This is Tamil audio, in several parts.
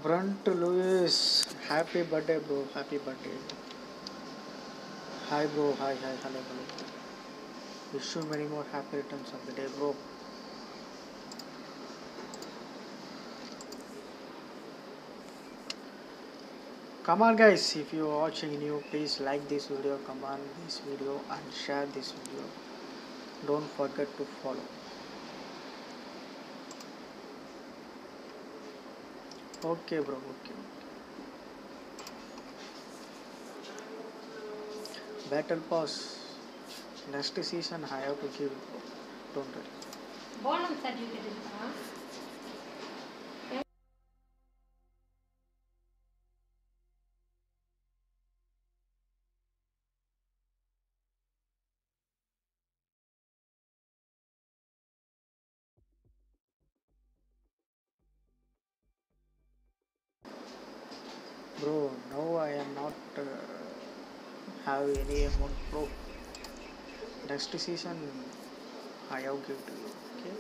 Brunt Lewis, happy birthday, bro. Happy birthday. Hi, bro. Hi, hi, hello, hello. Wish you many more happy returns of the day, bro. Come on, guys. If you are watching new, please like this video, comment this video, and share this video. Don't forget to follow. Okay, bro. Okay. Battle pass. Next season, I have to give. it, bro. Don't worry. Bonus certificate இருக்கா Bro, now I am not uh, have any amount, bro. Next season, I have give to you. Okay.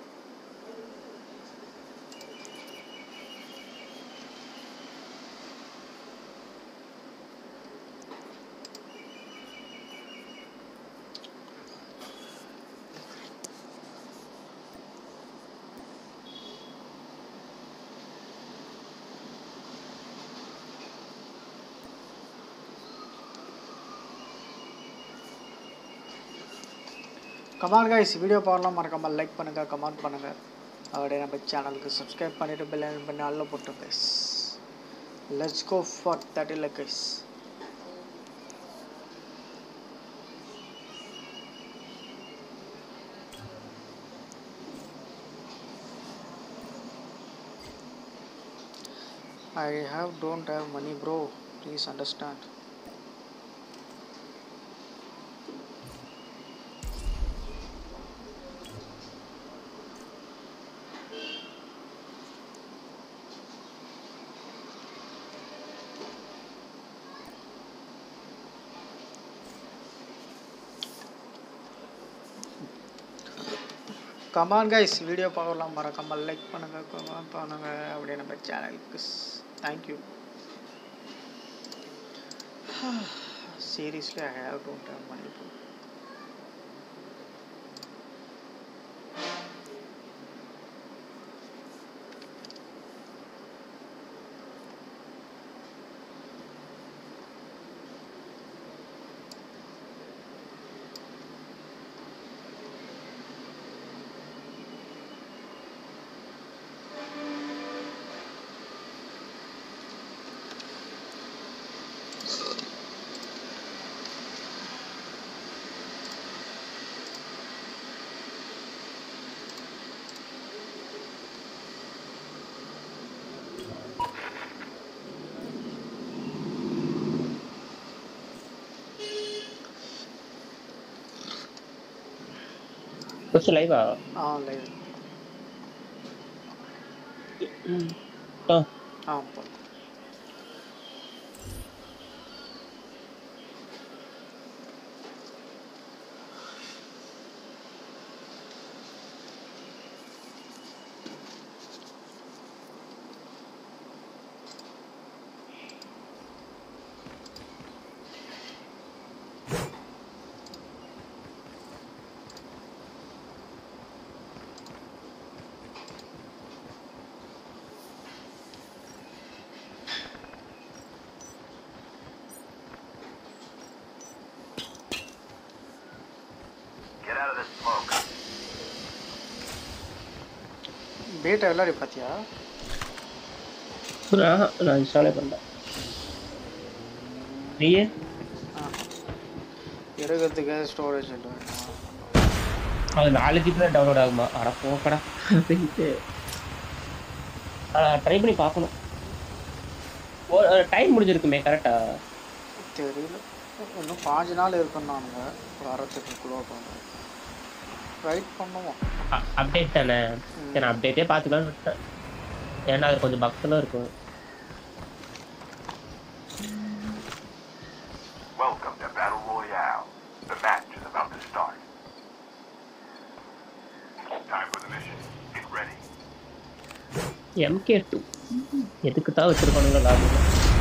Come on guys video பார்க்கலாம் மறக்காமல் லைக் பண்ணுங்கள் கமெண்ட் பண்ணுங்கள் அப்படியே நம்ம சேனலுக்கு சப்ஸ்கிரைப் பண்ணிவிட்டு பெல் ஐக்கன் பண்ணி அல்ல போட்டு guys let's go for that இல்லை guys I have don't have money bro please understand come on guys video பார்க்கலாம் மறக்காமல் லைக் பண்ணுங்கள் கமெண்ட் பண்ணுங்கள் அப்படியே நம்ம சேனலுக்கு thank you seriously I have don't have money bro first லைவா ஆ லைவ் ஆ ஆ போ Get out of this smoke. பேட்டை விளையாடி பார்த்தியா ஆஹா, நான் இன்ஸ்டாலே பண்ணல நீயே ஆ இருக்கிறதுக்கு ஸ்டோரேஜ் இல்லை அது நாலு ஜிபி தான் டவுன்லோட் ஆகுமா அட போக்கடா அப்படின்ட்டு ட்ரை பண்ணி பார்க்கணும் டைம் முடிஞ்சிருக்குமே கரெக்டா தெரியல இன்னும் பாஞ்சு நாள் இருக்குன்னானுங்க வரத்துக்கு குளோவ் பண்ண ரைட் பண்ணுவோம் அப்டேட் தானே சரி நான் அப்டேட்டே பார்த்துக்கலாம்னு விட்டேன் ஏன்னா அது கொஞ்சம் பக்தெல்லாம் இருக்கும் Welcome to Battle Royale. The match is about to start. Time for the mission. Get ready. MK two எதுக்கு தான் வச்சிருக்கானுங்க லாபியில்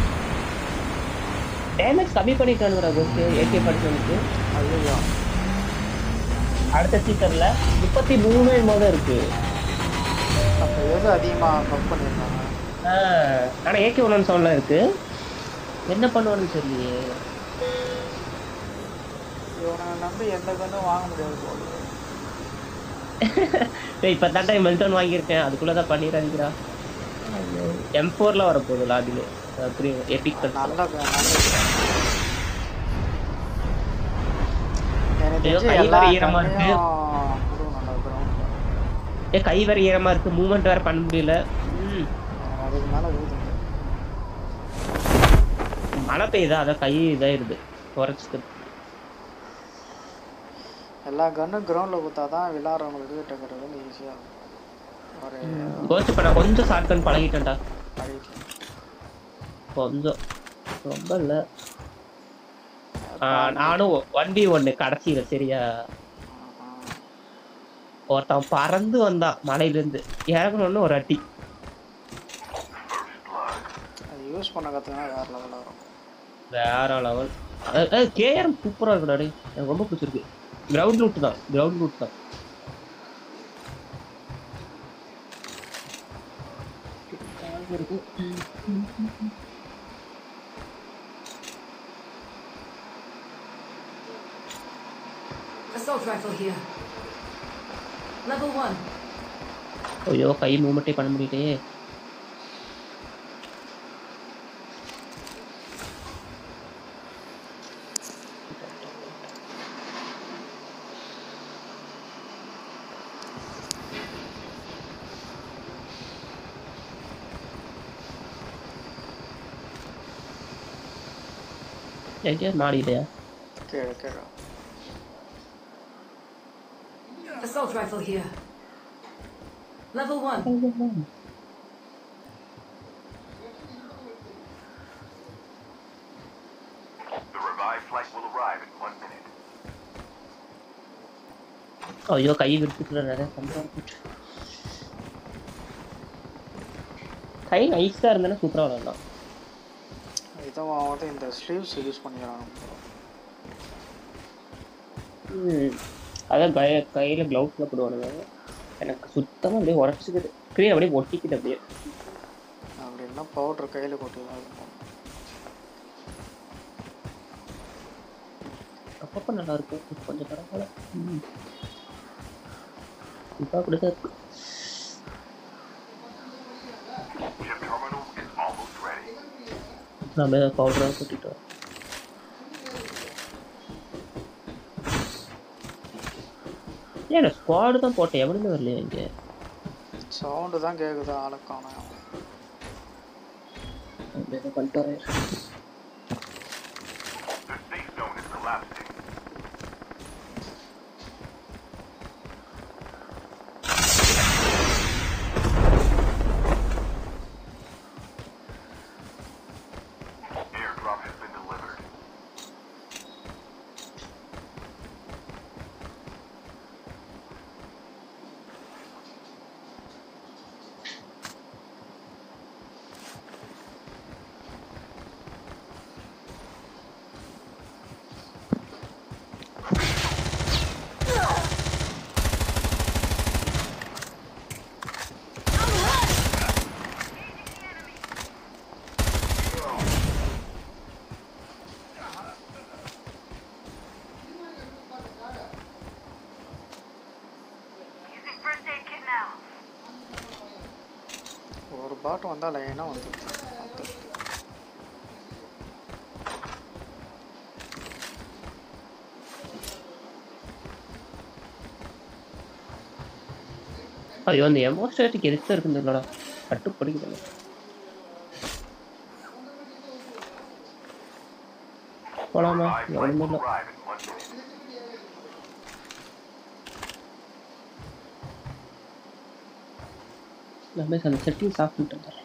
டேமேஜ் கம்மி பண்ணிட்டானுங்கடா கோஸ்ட் ஏகே படிச்சவனுக்கு ஐயோ அடுத்த சீக்கர்ல முப்பத்தி மூணு மோதம் இருக்கு அப்போ எது அதிகமாக பக் பண்ணியிருக்காங்க ஆஹ், ஆனா ஏகே ஒன் செவன்ல இருக்கு என்ன பண்ணுவானுன்னு தெரியலையே இவனை நம்பி எந்த கண்ணும் வாங்க முடியாது போல டேய் இப்போ தான் டைம் மெல்டோன் வாங்கியிருக்கேன் அதுக்குள்ள தான் பண்ணிடுறாங்கடா எம் ஃபோரில் வரப்போகுது லாபியில் அப்படி எபிக் நல்ல gun, நல்ல gun. எனக்கு ஐயோ, தெரிஞ்சு கை எல்லா வேற ஈரமா இருக்கு. gunனையும் கொடுங்க நல்ல ground. ஏ கை வேற ஈரமா இருக்கு மூவ்மெண்ட் வேற பண்ண முடியல ம் எனக்கு அதுக்கு மேல ஊதுங்க மழை பெய்யுதா அதான் கை இதாயிருது குறைச்சிக்கு எல்லா கன்னும் கிரவுண்டில் கொடுத்தா தான் விளாட்றவங்களுக்கு டக்குறதுன்னு ஈஸியாக இருக்கும் ஒரு கோச்சு பண்ண கொஞ்சம் ஷார்ட்கன் பழகிட்டேன்டா அடிக்கலாம் கொஞ்சம் ரொம்ப இல்லை நானும் ஒன் பி ஒன்று கடைசியில் சரியா ஒருத்தன் பறந்து வந்தான் மலையிலேருந்து இறங்கணுன்னு ஒரு அட்டி First blood. அது யூஸ் பண்ண கற்றுக்கினா வேறு லெவலில் வரும் வேற லெவல் கேஆர் சூப்பராக இருக்குடா டேய் எனக்கு ரொம்ப பிடிச்சிருக்கு கிரவுண்ட் ரூட் தான் கிரவுண்ட் ரூட் தான் Assault rifle here. Level one. ஐயோ கை மூமெண்ட்டே பண்ண முடியலையே எங்கேயா மாடியிலையா கீழே கீழே Assault rifle here. Level one. The revived flight will arrive in one minute. ஐயோ கை விட்டுக்குள்ள நிறைய சம்பளம் போச்சு கை நைஸாக இருந்தேன்னா சூப்பராக விளாடலாம் இதை வந்து இந்த ஸ்லீவ்ஸ் யூஸ் பண்ணிக்கிறாங்க ம் அதான் கை கையில் க்ளவுஸில் போடுவானுங்க எனக்கு சுத்தமாக அப்படியே உடச்சிக்குது ஸ்க்ரீன் அப்படியே ஒட்டிக்குது அப்படியே அப்படின்னா பவுடர் கையில் கொட்டி தான் இருக்கும் அப்பப்போ நல்லா இருக்கும் இப்போ கொஞ்சம் பரவாயில்ல ம் இப்போ அப்படி தான் இருக்கு Chip terminal is almost ready. நம்ம பவுடராக கொட்டிட்டோம் ஏன் ஸ்குவாடு தான் போட்டேன் எவனுமே வரலையே இங்கே சவுண்டு தான் கேட்குது ஆளுக்கான அப்படியே பண்ணிட்டு வரேன் The safe zone is collapsing. Airdrop has been delivered. ஒரு பாட்டு வந்தால் லைனாக வந்து வந்து ஐயோ அந்த எமோஸ்டேட்டிக் எதுக்கு இருக்குது இல்லடா கட்டுப்படுகிறது போலாமா Revived flight ஒன்றும் will இல்லை arrive in one minute. நம்ம அந்த செட்டிங்ஸ் ஆஃப் பண்ணிட்டு வந்துடுறேன்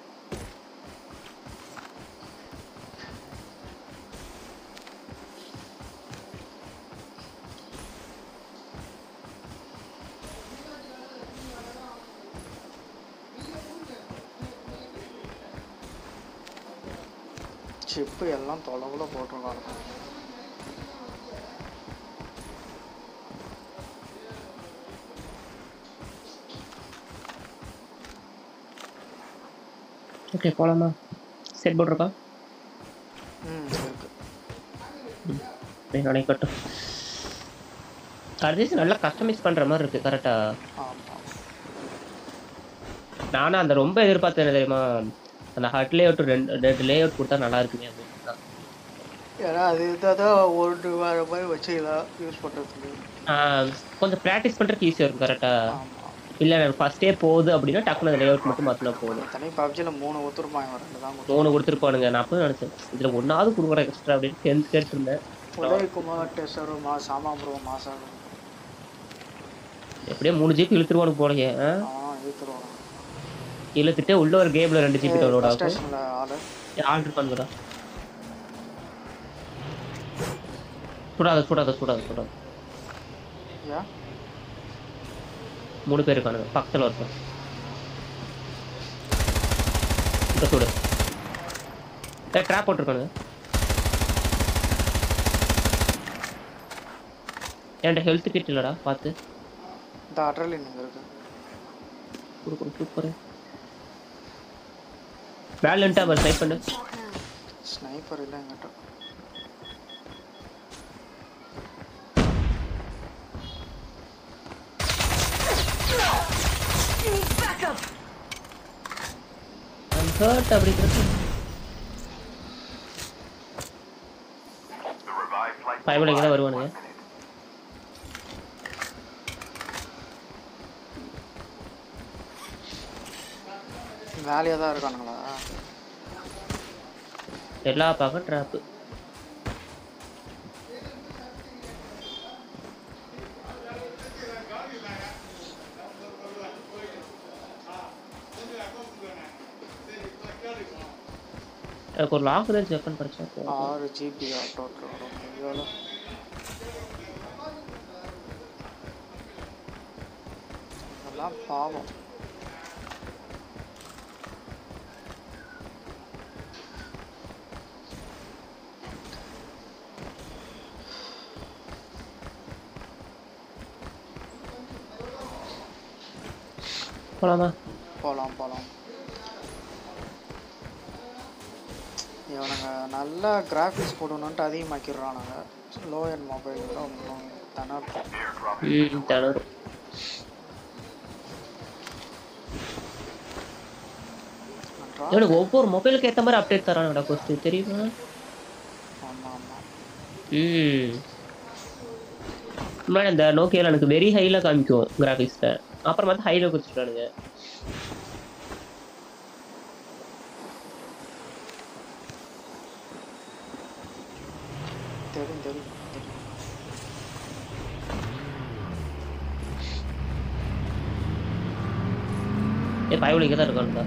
சிப்பு எல்லாம் தொலைவுல போட்டிருக்காங்க ஓகே போலாமா செட் போட்டிருக்கா ம் இருக்கு நினைக்கட்டும் கடைசி நல்லா கஸ்டமைஸ் பண்ற மாதிரி இருக்கு கரெக்டா ஆமாம் நானும் அந்த ரொம்ப எதிர்பார்த்தேன் என்ன தெரியுமா அந்த ஹட் லே அவுட் ரெண்டு ரெண்டு லே அவுட் கொடுத்தா நல்லா இருக்குமே அப்படின்னு தான். ஏன்னா அது இருந்தால் தான் ஒரு வேறு மாதிரி வச்சுக்கலாம் யூஸ் பண்ணுறதுக்கு ஆஹ் கொஞ்சம் ப்ராக்டிஸ் பண்றதுக்கு ஈஸியாக இருக்கும் கரெக்டா ஆமாம் இல்ல எனக்கு ஃபர்ஸ்டே போகுது அப்படின்னா டக்குனு அந்த லே அவுட் மட்டும் மாத்தினா போதும் தனி பப்ஜியில் மூணு ஒத்துருப்பாங்க ரெண்டு தான் கொடுத்து மூணு கொடுத்துருப்பானுங்க நான் அப்போ நினைச்சேன் இதுல ஒன்னாவது கொடுக்குறேன் எக்ஸ்ட்ரா அப்படின்னு கேட்டு கேட்டுருந்தேன் உதயகுமார் டெசரு மா சாமாபுரம் மாசம் எப்படியோ மூணு ஜிபி இழுத்துருவானு போலயே ஆ? ஆ இழுத்துருவாங்க இழுத்துட்டு உள்ள ஒரு கேம்ல ரெண்டு ஜிபி டவுன்லோட் ஆகும் ஸ்டேஷனில் ஆளு ஆள் இருப்பானுங்கடா சுடாத சுடாத சுடாத சுடாத ஏன் மூணு பேர் இருக்கானுங்க பக்கத்துல ஒருத்தன் இந்த சுடு ஏ ட்ராப் போட்டிருக்கானுங்க என்கிட்ட ஹெல்த் கிட் இல்லடா பார்த்து இந்த அட்ரலின் இங்கே இருக்கு கொடுக்குறோம் சூப்பர் வேலண்ட்டா அவர் ட்ரை பண்ணு ஸ்னைப்பர் இல்லை எங்கிட்ட Backup! I'm hurt அப்படிங்கிறது The revived flight will பயபல இங்கே தான் arrive in வருவானுங்க one minute. வேலையாக தான் இருக்கானுங்களா எல்லா பக்கம் ட்ராப்பு எனக்கு ஒரு லாக் ரேஞ்ச் வெப்பன் பிரச்சனை போகும். ஆறு ஜிபி டோட்டல் வரும் எவ்வளோ அதெல்லாம் பாவம் போலாமா போகலாம் போகலாம் இவனுங்க நல்ல கிராஃபிக்ஸ் போடணுன்ட்டு அதிகமாக்கிடுறானுங்க லோ அண்ட் மொபைல் தான் திணறும் Airdrop ம் தளரும் நன்றா இவனுக்கு ஒவ்வொரு மொபைலுக்கு ஏற்ற மாதிரி அப்டேட் தரானுடா கொஸ்டின் தெரியுமா ஆமாம் ஆமாம் ம் முன்னாடி இந்த நோக்கியால எனக்கு வெரி ஹைல காமிக்கும் கிராஃபிக்ஸில் அப்புறம் வந்து ஹைல கொடுத்துட்டானுங்க தெரியும் தெரியும் தெரியும் ஏ பயவுல இங்கே தான் இருக்கானுடா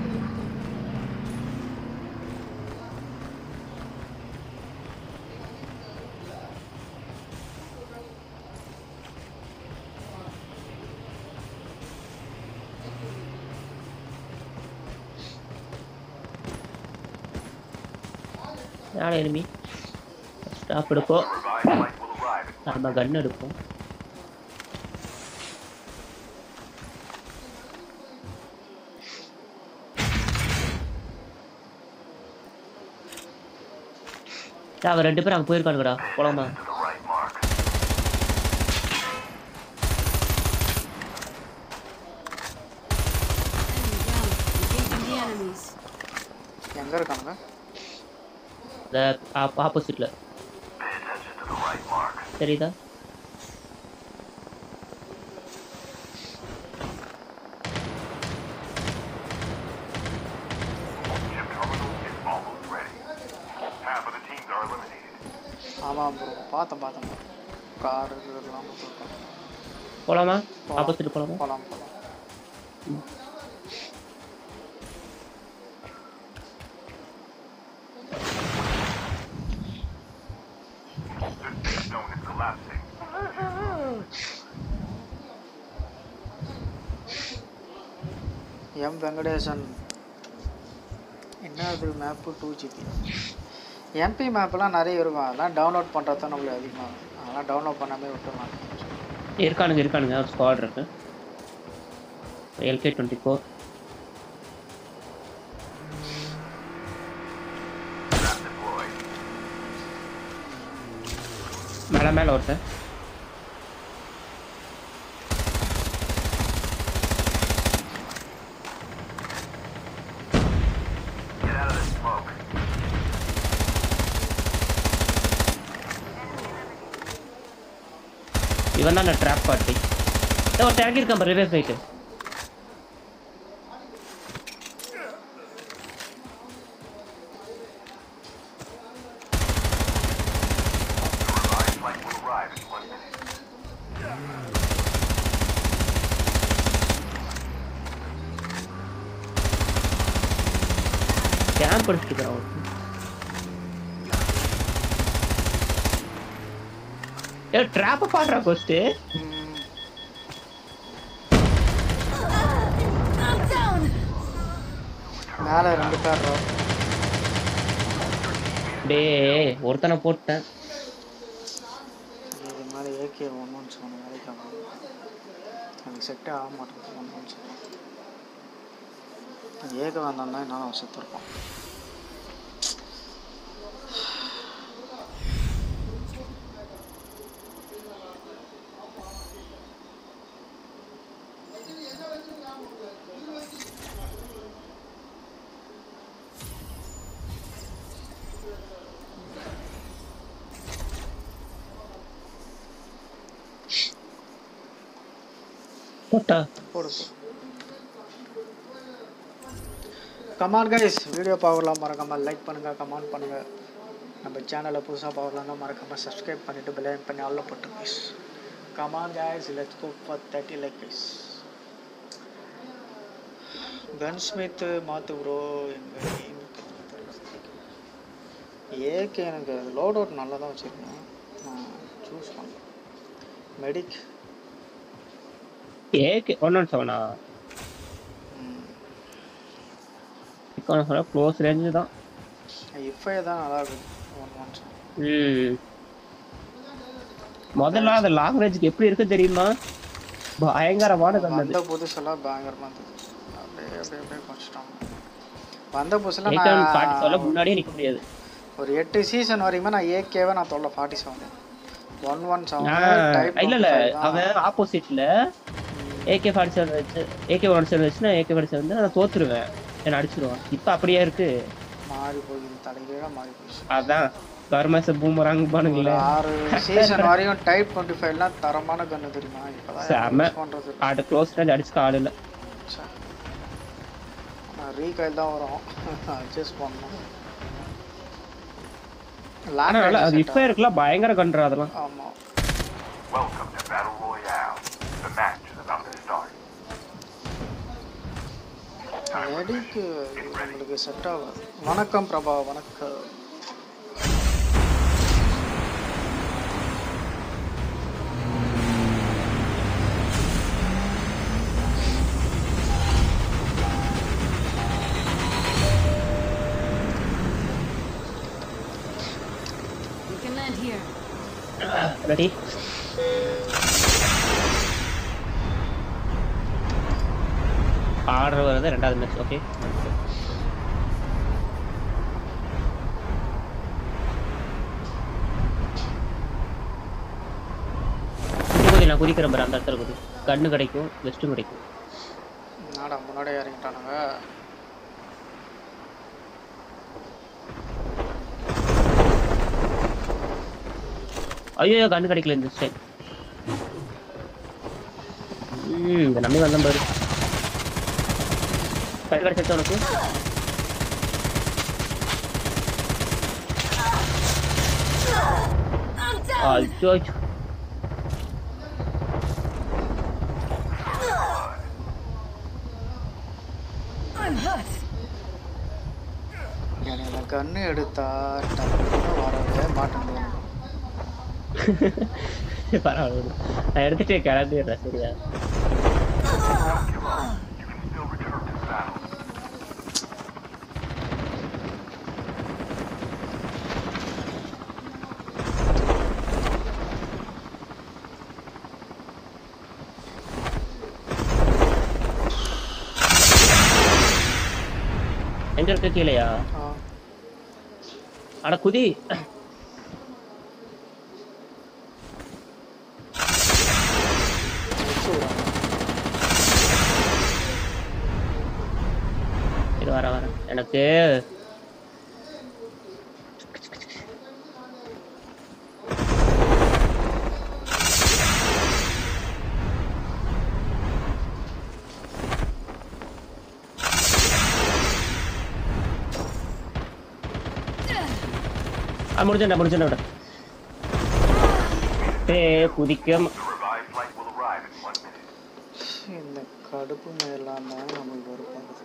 யார் எனிமி ஸ்டாப் எடுப்போம் revived flight will arrive in நம்ம கன் எடுப்போம் டேய், அவன் ரெண்டு பேரும் அங்கே போயிருக்கானுங்கடா போலாமா to the right mark. Engaging the enemies. எங்கே இருக்கானுங்க இந்த ஆப்போசிட்டில் Pay attention to the right mark. தெரியுதா Chip terminal is almost ready. Half of the teams are eliminated. ஆமாம் ப்ரோ பார்த்தேன் பார்த்தேன் கார் இதெல்லாம் கொடுத்துருக்கோம் போலாமா ஆப்போசிட் போலாமா போகலாம் போகலாம் The safe zone is collapsing. M Venkatesan என்ன அது மேப்பு டூ ஜிபி எம்பி மேப்லாம் நிறைய இருக்கும் அதெல்லாம் டவுன்லோட் பண்ணுறது தான் நம்மளுக்கு அதிகமாக அதெல்லாம் டவுன்லோட் பண்ணாமே விட்டுருவாங்க இருக்கானுங்க இருக்கானுங்க ஒரு ஸ்குவாட் இருக்கு LK twenty four Trap deployed. மேலே மேலே ஒருத்தன் Get out of this smoke. இவன் தான் அந்த ட்ராப் பார்ட்டி ஒரு டேக் இருக்கான் பாரு ரிவைவ் போயிட்டு Revived flight will arrive in one minute. Camp அடிச்சுட்டு இருக்கிறான் ஒருத்தன். ஏ ட்ராப்பை பாடுறா ஃபர்ஸ்ட்டு I'm down! மேலே ரெண்டு பேர் row. டேய் ஒருத்தனை போட்டேன் இது மாதிரி ஏகே ஒன் ஒன் செவன் வேலைக்கு ஆகும் எனக்கு செட்டே ஆக மாட்டேங்குது ஒன் ஒன் செவன் ஏக வேண்டாம் தான் என்னால் அவன் செத்துருப்பான் போட்டா போடு கமான் கைஸ் வீடியோ பார்க்கலாம் மறக்காமல் லைக் பண்ணுங்கள் கமெண்ட் பண்ணுங்கள் நம்ம சேனலை புதுசாக பார்க்கலாம்னா மறக்காமல் சப்ஸ்கிரைப் பண்ணிவிட்டு பெல் பண்ணி ஆல்ல போட்டு guys come on guys let's go for thirty like guys gunsmith மாற்று ப்ரோ எங்கள் ஏகே எனக்கு லோட் அவுட் நல்லா தான் வச்சுருக்கேன் நான் சூஸ் பண்ணேன் மெடிக் ஏகே ஒன் ஒன் செவனா ஒன் செவனா க்ளோஸ் ரேஞ்சு தான் இஃப்ஐ தான் நல்லா இருக்கு ஒன் ஒன் ம் முதல்ல அந்த லாங் ரேஞ்சுக்கு எப்படி இருக்கு தெரியுமா பயங்கரமான கண்ணது வந்த புதுசெல்லாம் பயங்கரமாக இருந்தது அப்படியே அப்படியே அப்படியே குறைச்சிட்டாங்க வந்த புதுசில் நைட்டம் பாட்டு சொல்ல நான் முன்னாடியே நிக்க முடியாது ஒரு எட்டு சீசன் வரைக்குமே நான் ஏகேவே நான் தொல்லை ஃபார்ட்டி செவன் ஒன் ஒன் ஆ, செவன் டைப் இல்ல இல்ல அவன் ஆப்போசிட்ல ஏகே ஃபார்ட்டி செவன் வச்சு ஏகே ஒன் செவன் வச்சுன்னா ஏகே ஃபார்ட்டி செவன் நான் தோத்துருவேன் என்ன அடிச்சிருவான் இப்போ அப்படியே இருக்கு மாறி போகுது தலைகீழாக மாறி போச்சு அதான் கவர்மெண்ட் பூமராங்க ஒரு பானுங்களே ஆறு சீசன் வரையும் டைப் டுவெண்ட்டி ஃபைவ்லாம் தரமான கன்று தெரியுமா இப்போதான் செம யூஸ் பண்ணுறது ஆட்டு க்ளோஸ் ரேஞ்ச் அடிச்சுக்க ஆள் இல்லை நான் ரீகைல் தான் வரும் அட்ஜஸ்ட் பண்ணணும் ஆனா நல்லா அது லேண்ட் இப்போ இருக்கலாம் பயங்கர கன்றா அதெல்லாம் ஆமாம் Welcome to Battle Royale. The match is about to start. எடிக்கு உங்களுக்கு செட் ஆகாது வணக்கம் பிரபா வணக்கம் We can land here. Ready order வருது ரெண்டாவது மேட்ச் ஓகே குதி நான் குதிக்கிறேன் பாரு அந்த இடத்துல குதி கண்ணு கிடைக்கும் வெஸ்ட்டும் கிடைக்கும் என்னடா முன்னாடி இறங்கிட்டானுங்க ஐயோ கண்ணு கிடைக்கல இந்த டைம் ம் இந்த நம்பி வந்தேன் பாரு கை கிடைச்சா உனக்கு I'm down! ஐயோ ஐயோ. I'm hurt! எனக்கு கன்று எடுத்தா டக்குன்னு வரவே மாட்டேங்குது பரவாயில்ல விடு. நான் எடுத்துட்டு கிளம்பிடுறேன் சரியா You can still return to the battle. எங்க இருக்க கீழேயா ஆ அட குதி வச்சு விடுறாங்க இது வர வர எனக்கு ஆ முடிஞ்சா முடிஞ்சா விட ஏ குதிக்க ம- The revived flight will arrive in one minute. இந்த கடுப்பு மேலாம் தான் நம்மளுக்கு வெறுப்பாகுது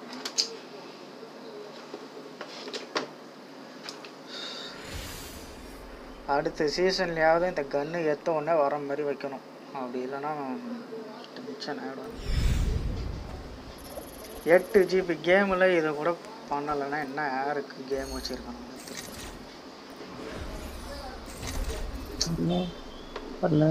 அடுத்த சீசன்லயாவது இந்த கன்று எத்த உடனே வர மாதிரி வைக்கணும் அப்படி இல்லைன்னா டென்ஷன் ஆகிடும் எட்டு ஜிபி கேமில் இதை கூட பண்ணலைன்னா என்ன யாருக்கு கேம் வச்சுருக்கணும் வரல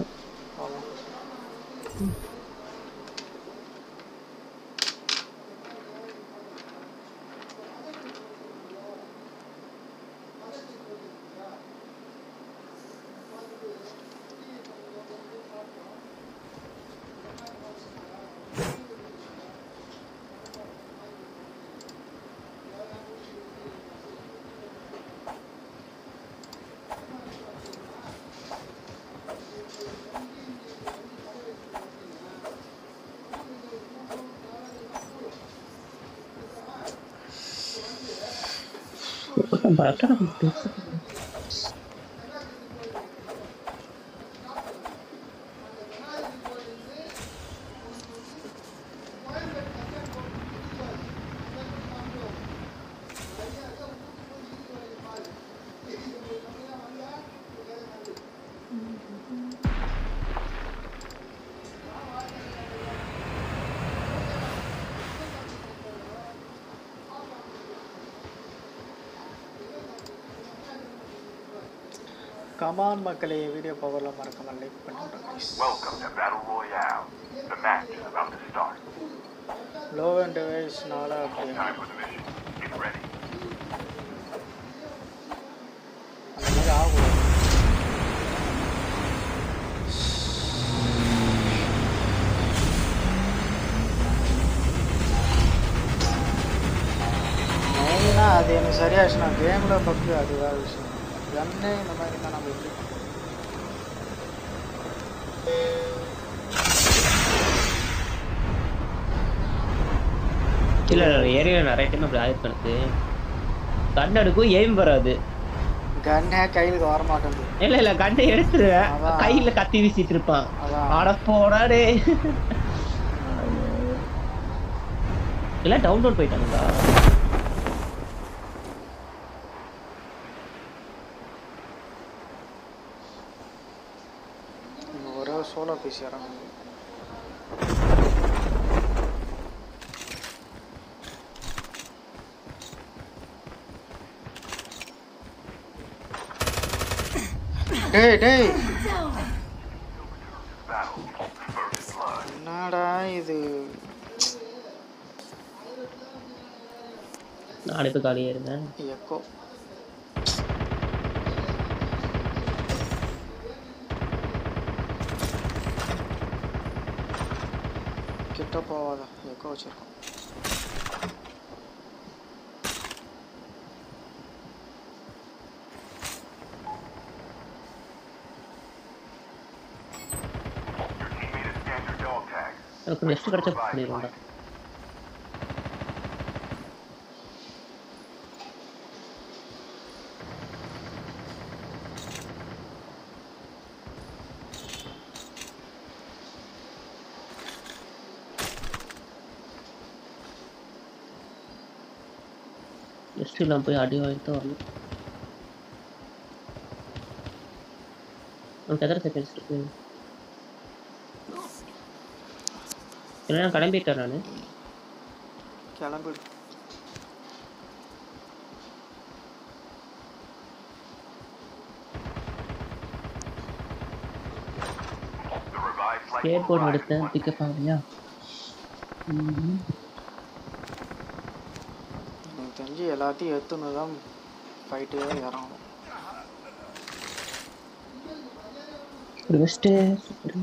பரட்டா கமான் மக்களே வீடியோ பவரில் மறக்காம லைக் பண்ணிவிடுங்க please Welcome to Battle Royale. The match is about to start. Low end டிவைஸ்னால அப்படி Time for the mission. Get ready. அந்த மாதிரி ஆகும் மெயினாக அது எனக்கு சரியாச்சுன்னா கேமில் பக்கு அது வேறு விஷயம் கண்ணே இந்த மாதிரி தான் நம்ம எப்படி இல்ல ஏரியா நிறைய டைம் அப்படி ஆயிருக்கு எனக்கு கண் எடுக்கும் எய்ம் வராது கண்ணே கையிலுக்கு வர மாட்டேங்குது இல்ல இல்ல கண்ணை எடுத்துருவேன் அதான். கையில கத்தி வீசிட்டு இருப்பான் அதான். ஆட போடா டே இல்ல டவுன்லோட் போயிட்டாங்களா இங்க ஒரே சோலோ பீஸ் இறங்குது டேய் டேய் Battle. First blood. என்னடா இது நான் இப்ப காலியா இருந்தேன் எக்கோ கிட்ட போவாத எக்கோ வச்சிருக்கோம் Your teammate has scanned your dog tag. எனக்கு நெக்ஸ்ட் கிடைச்சா பண்ணிடுவோம்டா நெக்ஸ்ட் நான் போய் அடி வாங்கிட்டு தான் வரணும் உனக்கு எத்தனை செகண்ட்ஸ் இருக்கு இல்லைன்னா கிளம்பிட்டேன் நான் கிளம்பிடு The revived flight skate will board arrive in எடுத்தேன் one பிக்கப் ஆகலையா எனக்கு தெரியல தெரிஞ்சு எல்லாத்தையும் எடுத்துன்னு தான் ஃபைட்டே இறங்கணும் ஒரு பெஸ்ட்டு சூப்பர்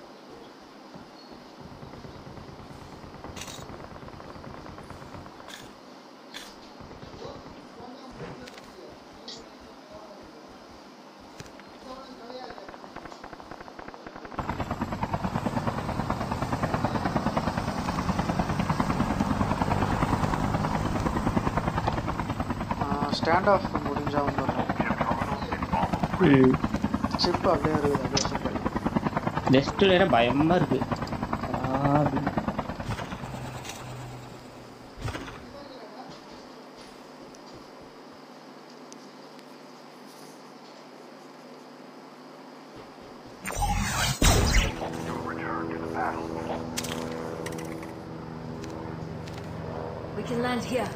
ஸ்டாண்ட் ஆஃப் முடிஞ்சால் வந்துடுறேன் ம் சிப் அப்படியே இருக்குது அப்படியே சிம்பிள் நெக்ஸ்ட்டு வேற பயமா இருக்கு ஆ, அப்படின்னு. Return to the battle. We can land here.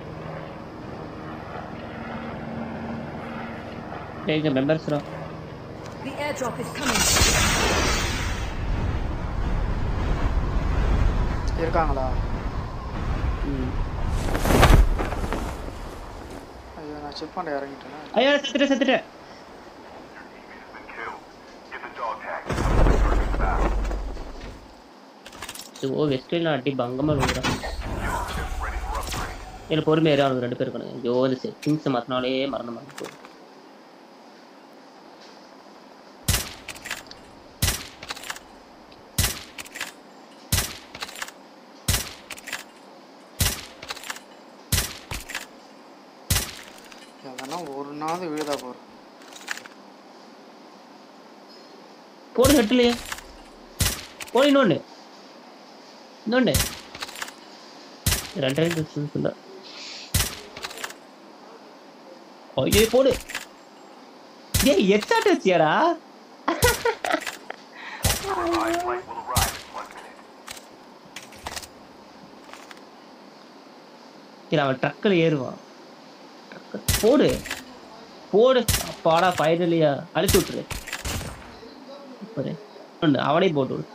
டேய் இங்க மெம்பர்ஸ்ரா The airdrop is coming. இருக்காங்களா ம் ஐயோ நான் செக் பண்ண இறங்கிட்டேனே ஐயா செத்துட்டேன் செத்துட்டேன் Been killed. Get the dog tag. Return to the battle. ஓ வெஸ்ட்ல அடி பங்கமா விழுறான் Ready for upgrade. எனக்கு பொறுமையா இரு, அவனுக்கு ரெண்டு பேர் இருக்கானுங்க ஐயோ இந்த செட்டிங்ஸ் மாத்தினாலே மறந்து மறந்து போகுது எதனா ஒரு நாள் விழுதா போகிறோம் போடு ஹெட்லையே போடு இன்னொன்று இன்னொன்று ரெண்டு ரெண்டு ஃபுல்லா ஐயோ போடு ஏய் எக்ஸாக்ட் வச்சியாடா Revived flight will arrive in one minute. சரி அவன் ட்ரக்கில் ஏறுவான் Truck- போடு போடு அப்பாடா ஃபைனலியா அழிச்சு விட்டுரு சூப்பரு ஒன்று அவனே போட்டு விடு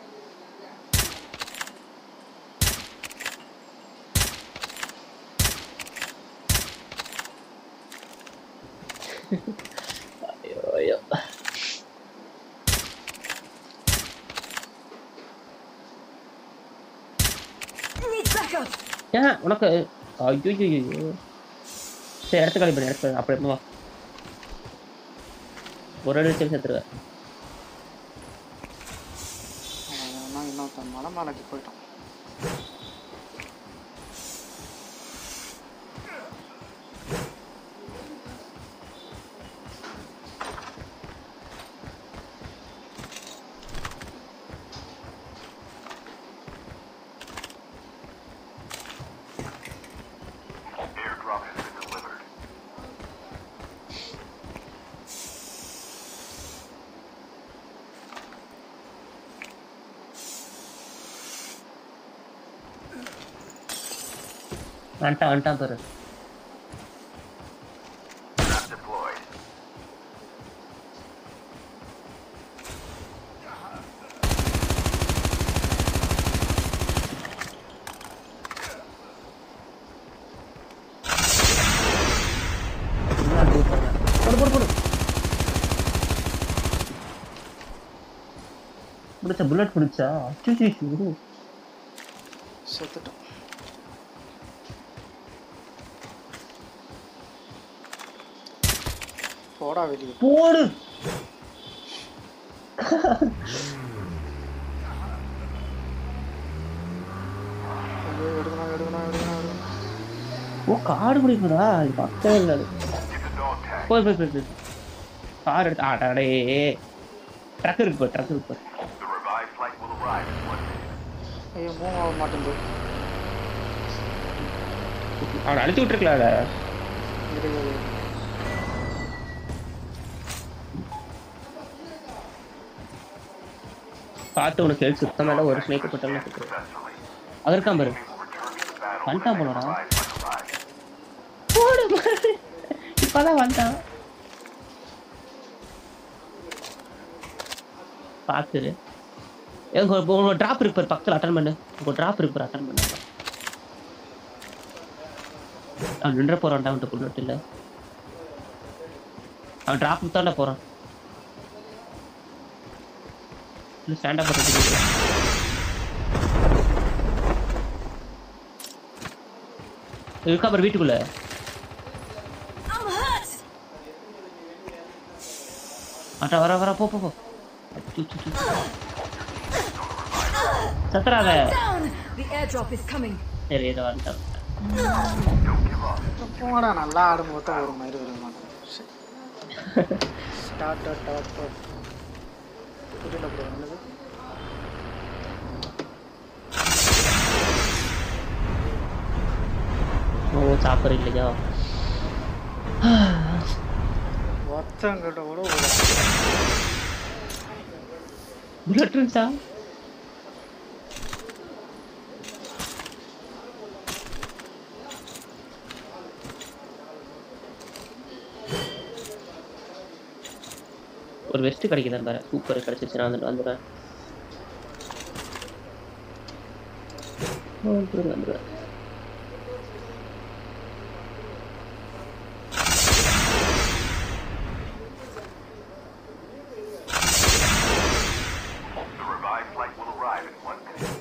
ஐயோ ஐயோ Need backup. ஏன் உனக்கு ஐயோ ஐயோ சரி இடத்த காலி பண்ணி இடத்த அப்படி வா ஒரு நிமிஷம் சேர்த்துருவேன் நான் இன்னொருத்தன் மலை மேலைக்கு போயிட்டான் Airdrop has been delivered. வந்துட்டான் வந்துட்டான் பாரு Trap deployed. போடு போடு போடு முடிச்சா புல்லட் பிடிச்சா அச்சோ செத்துட்டான் போடா வெளியே போடு ஐயோ எடுக்கணும் எடுக்கணும் எடுக்கணும் எடுக்கணும் ஓ காடு பிடிக்குதா இது பக்கவே இல்லை அது Get the dog tag. போய் போய் போய் போய் கார் எடுத்து ஆட்டாடே ட்ரக் இருக்கு போய் ட்ரக் இருக்கு போய் The revived flight will arrive in one minute. ஐயோ மூவ் ஆக மாட்டேங்குது அவனை அழுத்தி விட்டுருக்கலாம்ல இருக்குது பார்த்து உனக்கு ஹெல்த் சுத்தமாக இல்லை ஒரு ஸ்னேக்கு போட்டாலும் Successfully. அது இருக்கான் பாரு Return to the battle. வந்துட்டான் போலடா Revived flight arrives. போடு பாரு இப்பதான் வந்தான் பார்த்துரு எனக்கு ஒரு ஒரு ட்ராப் இருக்கு பாரு பக்கத்தில் அட்டன் பண்ணு ஒரு ட்ராப் இருக்கு பாரு அட்டன் பண்ணு அவன் நின்ற போறான்டா அவன்கிட்ட புல்லட் இல்ல அவன் டிராப் தாண்டா போறான் இல்லை ஸ்டாண்ட் அப் பண்ணுறது இருக்கா பாரு வீட்டுக்குள்ள I'm hurt! அட்டா வர வர போ போ போ அச்சு, அச்சு, அச்சு. சத்துறாத Down! The airdrop is coming. சரி ஏதோ வந்துட்டான் போடா நல்லா ஆடும்போது தான் ஒரு மாதிரி வர மாட்டேன் ஸ்டார்ட் டாட் புரியல ப்ரோ என்னது ஓ சாப்பிட்ற இல்லையா ஒருத்தங்கிட்ட கூட ஒரு புல்லட் இருந்துச்சா ஒரு வெஸ்ட் கிடைக்குதான் பாரு சூப்பர் கிடைச்சிச்சு நான் வந்துட்டு வந்துடுறேன் வந்துடுறேன் வந்துடுறேன் The revived flight will arrive in one minute.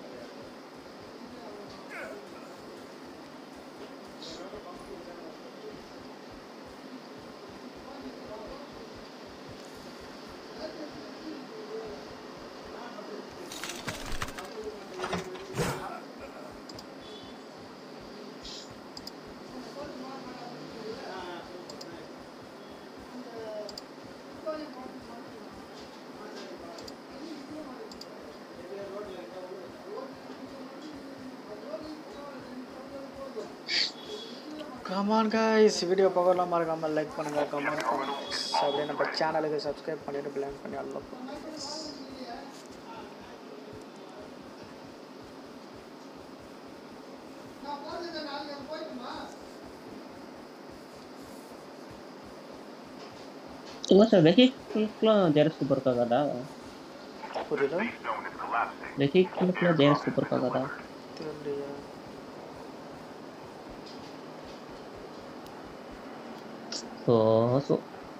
Come on guys video பார்க்கலாம் மறக்காமல் லைக் பண்ணுங்கள் கமெண்ட் பண்ணுங்கள் அப்படியே நம்ம சேனலுக்கு சப்ஸ்கிரைப் பண்ணிட்டு பிளான் பண்ணி அல்ல சும்மா சார் வெஹிக்கிள்க்குலாம் ஜெரஸ் சூப்பர் இருக்காங்கடா புரியல Safe zone is collapsing. வெஹிக்கிள்க்குலாம் ஜெரஸ் சூப்பர் இருக்காங்கடா தெரியலையா ஸோ ஸோ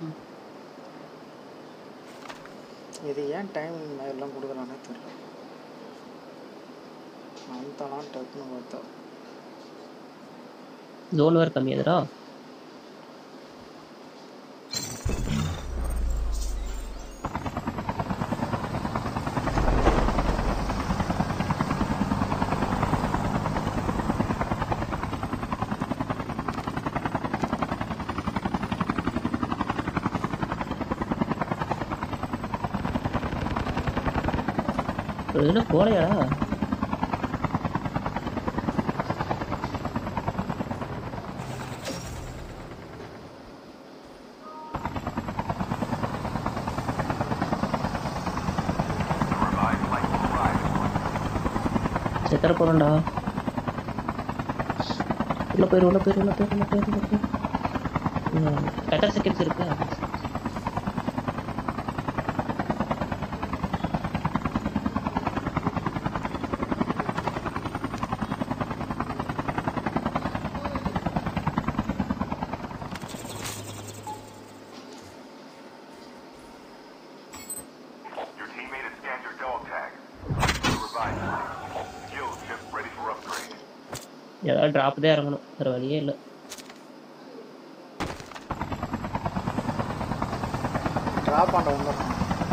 இது ஏன் டைம் எல்லாம் கொடுக்குறானே தெரியல அந்தனா டக்குன்னு பார்த்தா ஜோன் வேறு கம்மியாதுடா இது என்ன கோலையாடா The revived flight will arrive in one minute. செத்தர போறேன்டா உள்ள போயிரு உள்ள போயிரு உள்ள போயிரு உள்ள போயிரு உள்ள போயிரு பெட்டர் செகண்ட்ஸ் இருக்கு Your teammate has scanned your dog tag. The revived flight. Skills just ready for upgrade. ஏதாவது ட்ராப் தான் இறங்கணும் வேறு வழியே இல்லை ட்ராப் பண்ண வந்துடுறான்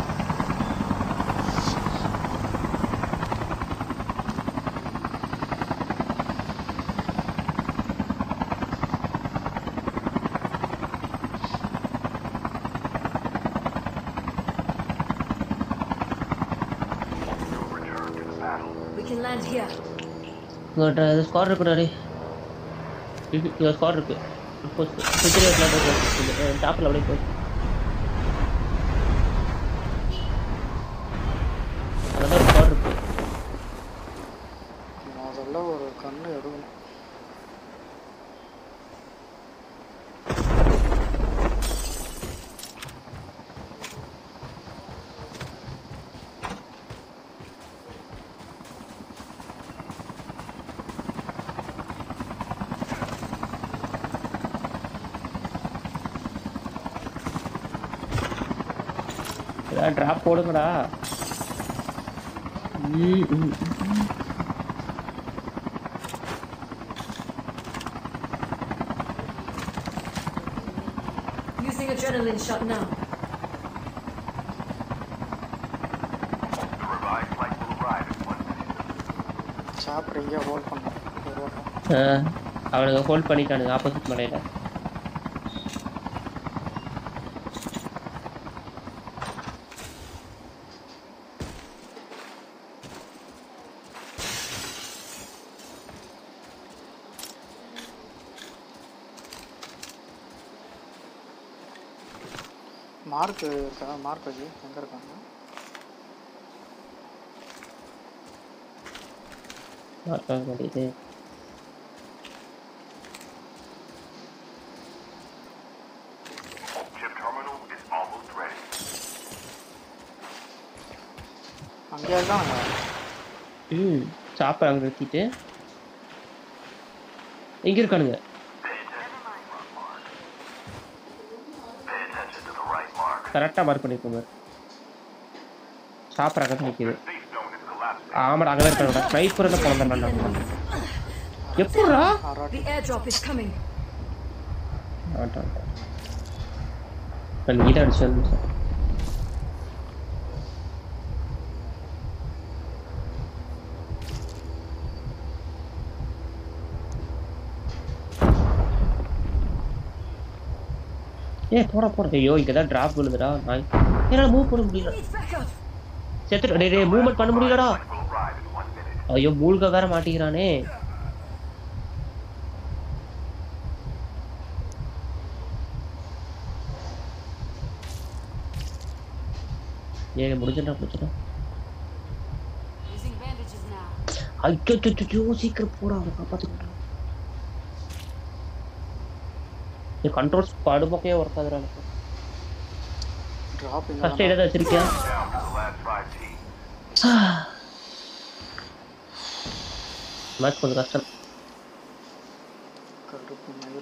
You'll return to the battle. We can land here. உங்கள்கிட்ட இது ஸ்குவாட் இருக்குடாடி இங்கே ஸ்குவாட் இருக்கு சுற்றி டாப்பில் அப்படியே போய் அதான் ஸ்குவாட் இருக்கு முதல்ல ஒரு கண்ணு எடுக்கணும் டிராப் போடுங்கடா ம், ம், ம். Using adrenaline shot now. The revived flight will arrive in one minute. சாப்பிட்ற இங்கே ஹோல்ட் பண்ணோம் ஒரு வாரம் ஆ, அவனுங்க ஹோல்ட் பண்ணிட்டானுங்க ஆப்போசிட் மலையில மார்க் இருக்கா மார்க் வச்சு எங்கே இருக்காங்க பார்க்க முடியுது Chip terminal is almost ready. அங்கேயே இருக்காங்க ம் சாப்பிட அங்கே நிறுத்திட்டு எங்க இருக்கானுங்க Pay attention. Mark. Pay attention to the right mark. கரெக்டாக மார்க் பண்ணிருக்கோங்க சாப்பிட்ற அங்கே நிற்கிது Safe zone is collapsing. ஆமாடா அங்கே இருக்கானுடா ஸ்னைப்பர் தான் பிறந்தாண்டா எப்படா The airdrop is coming. இப்போ நீட்டாக அடிச்சு வந்து ஏ போடா போடா ஐயோ இங்கே தான் ட்ராப் விழுதுடா நாய் என்னால் மூவ் பண்ண முடியல Need backup. செத்துட்டு டேய் டேய் மூவ்மெண்ட் பண்ண முடியலடா Flight will arrive in one minute. ஐயோ மூழ்க வேற மாட்டேங்கிறானே ஏ முடிஞ்சுட்டா முடிஞ்சுட்டா Using bandages now. ஐயோ ஐயோ, ஐயோ சீக்கிரம் போடா அவனை காப்பாத்துக்கடா இந்த கண்ட்ரோல்ஸ் படுபோக்கே ஒர்க் ஆகுதுடா எனக்கு ட்ராப் ஃபர்ஸ்ட் இங்கே எதாவது வச்சிருக்கியா Down to the last five teams. Match கொஞ்சம் கஷ்டம் கருப்பு மயிர்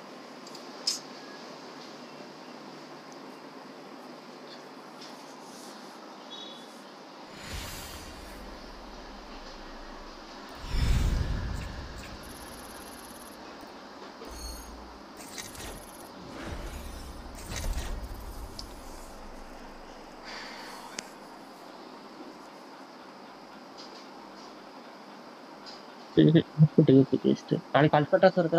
நாளைக்கு அல்பட்டாஸ் இருக்குடா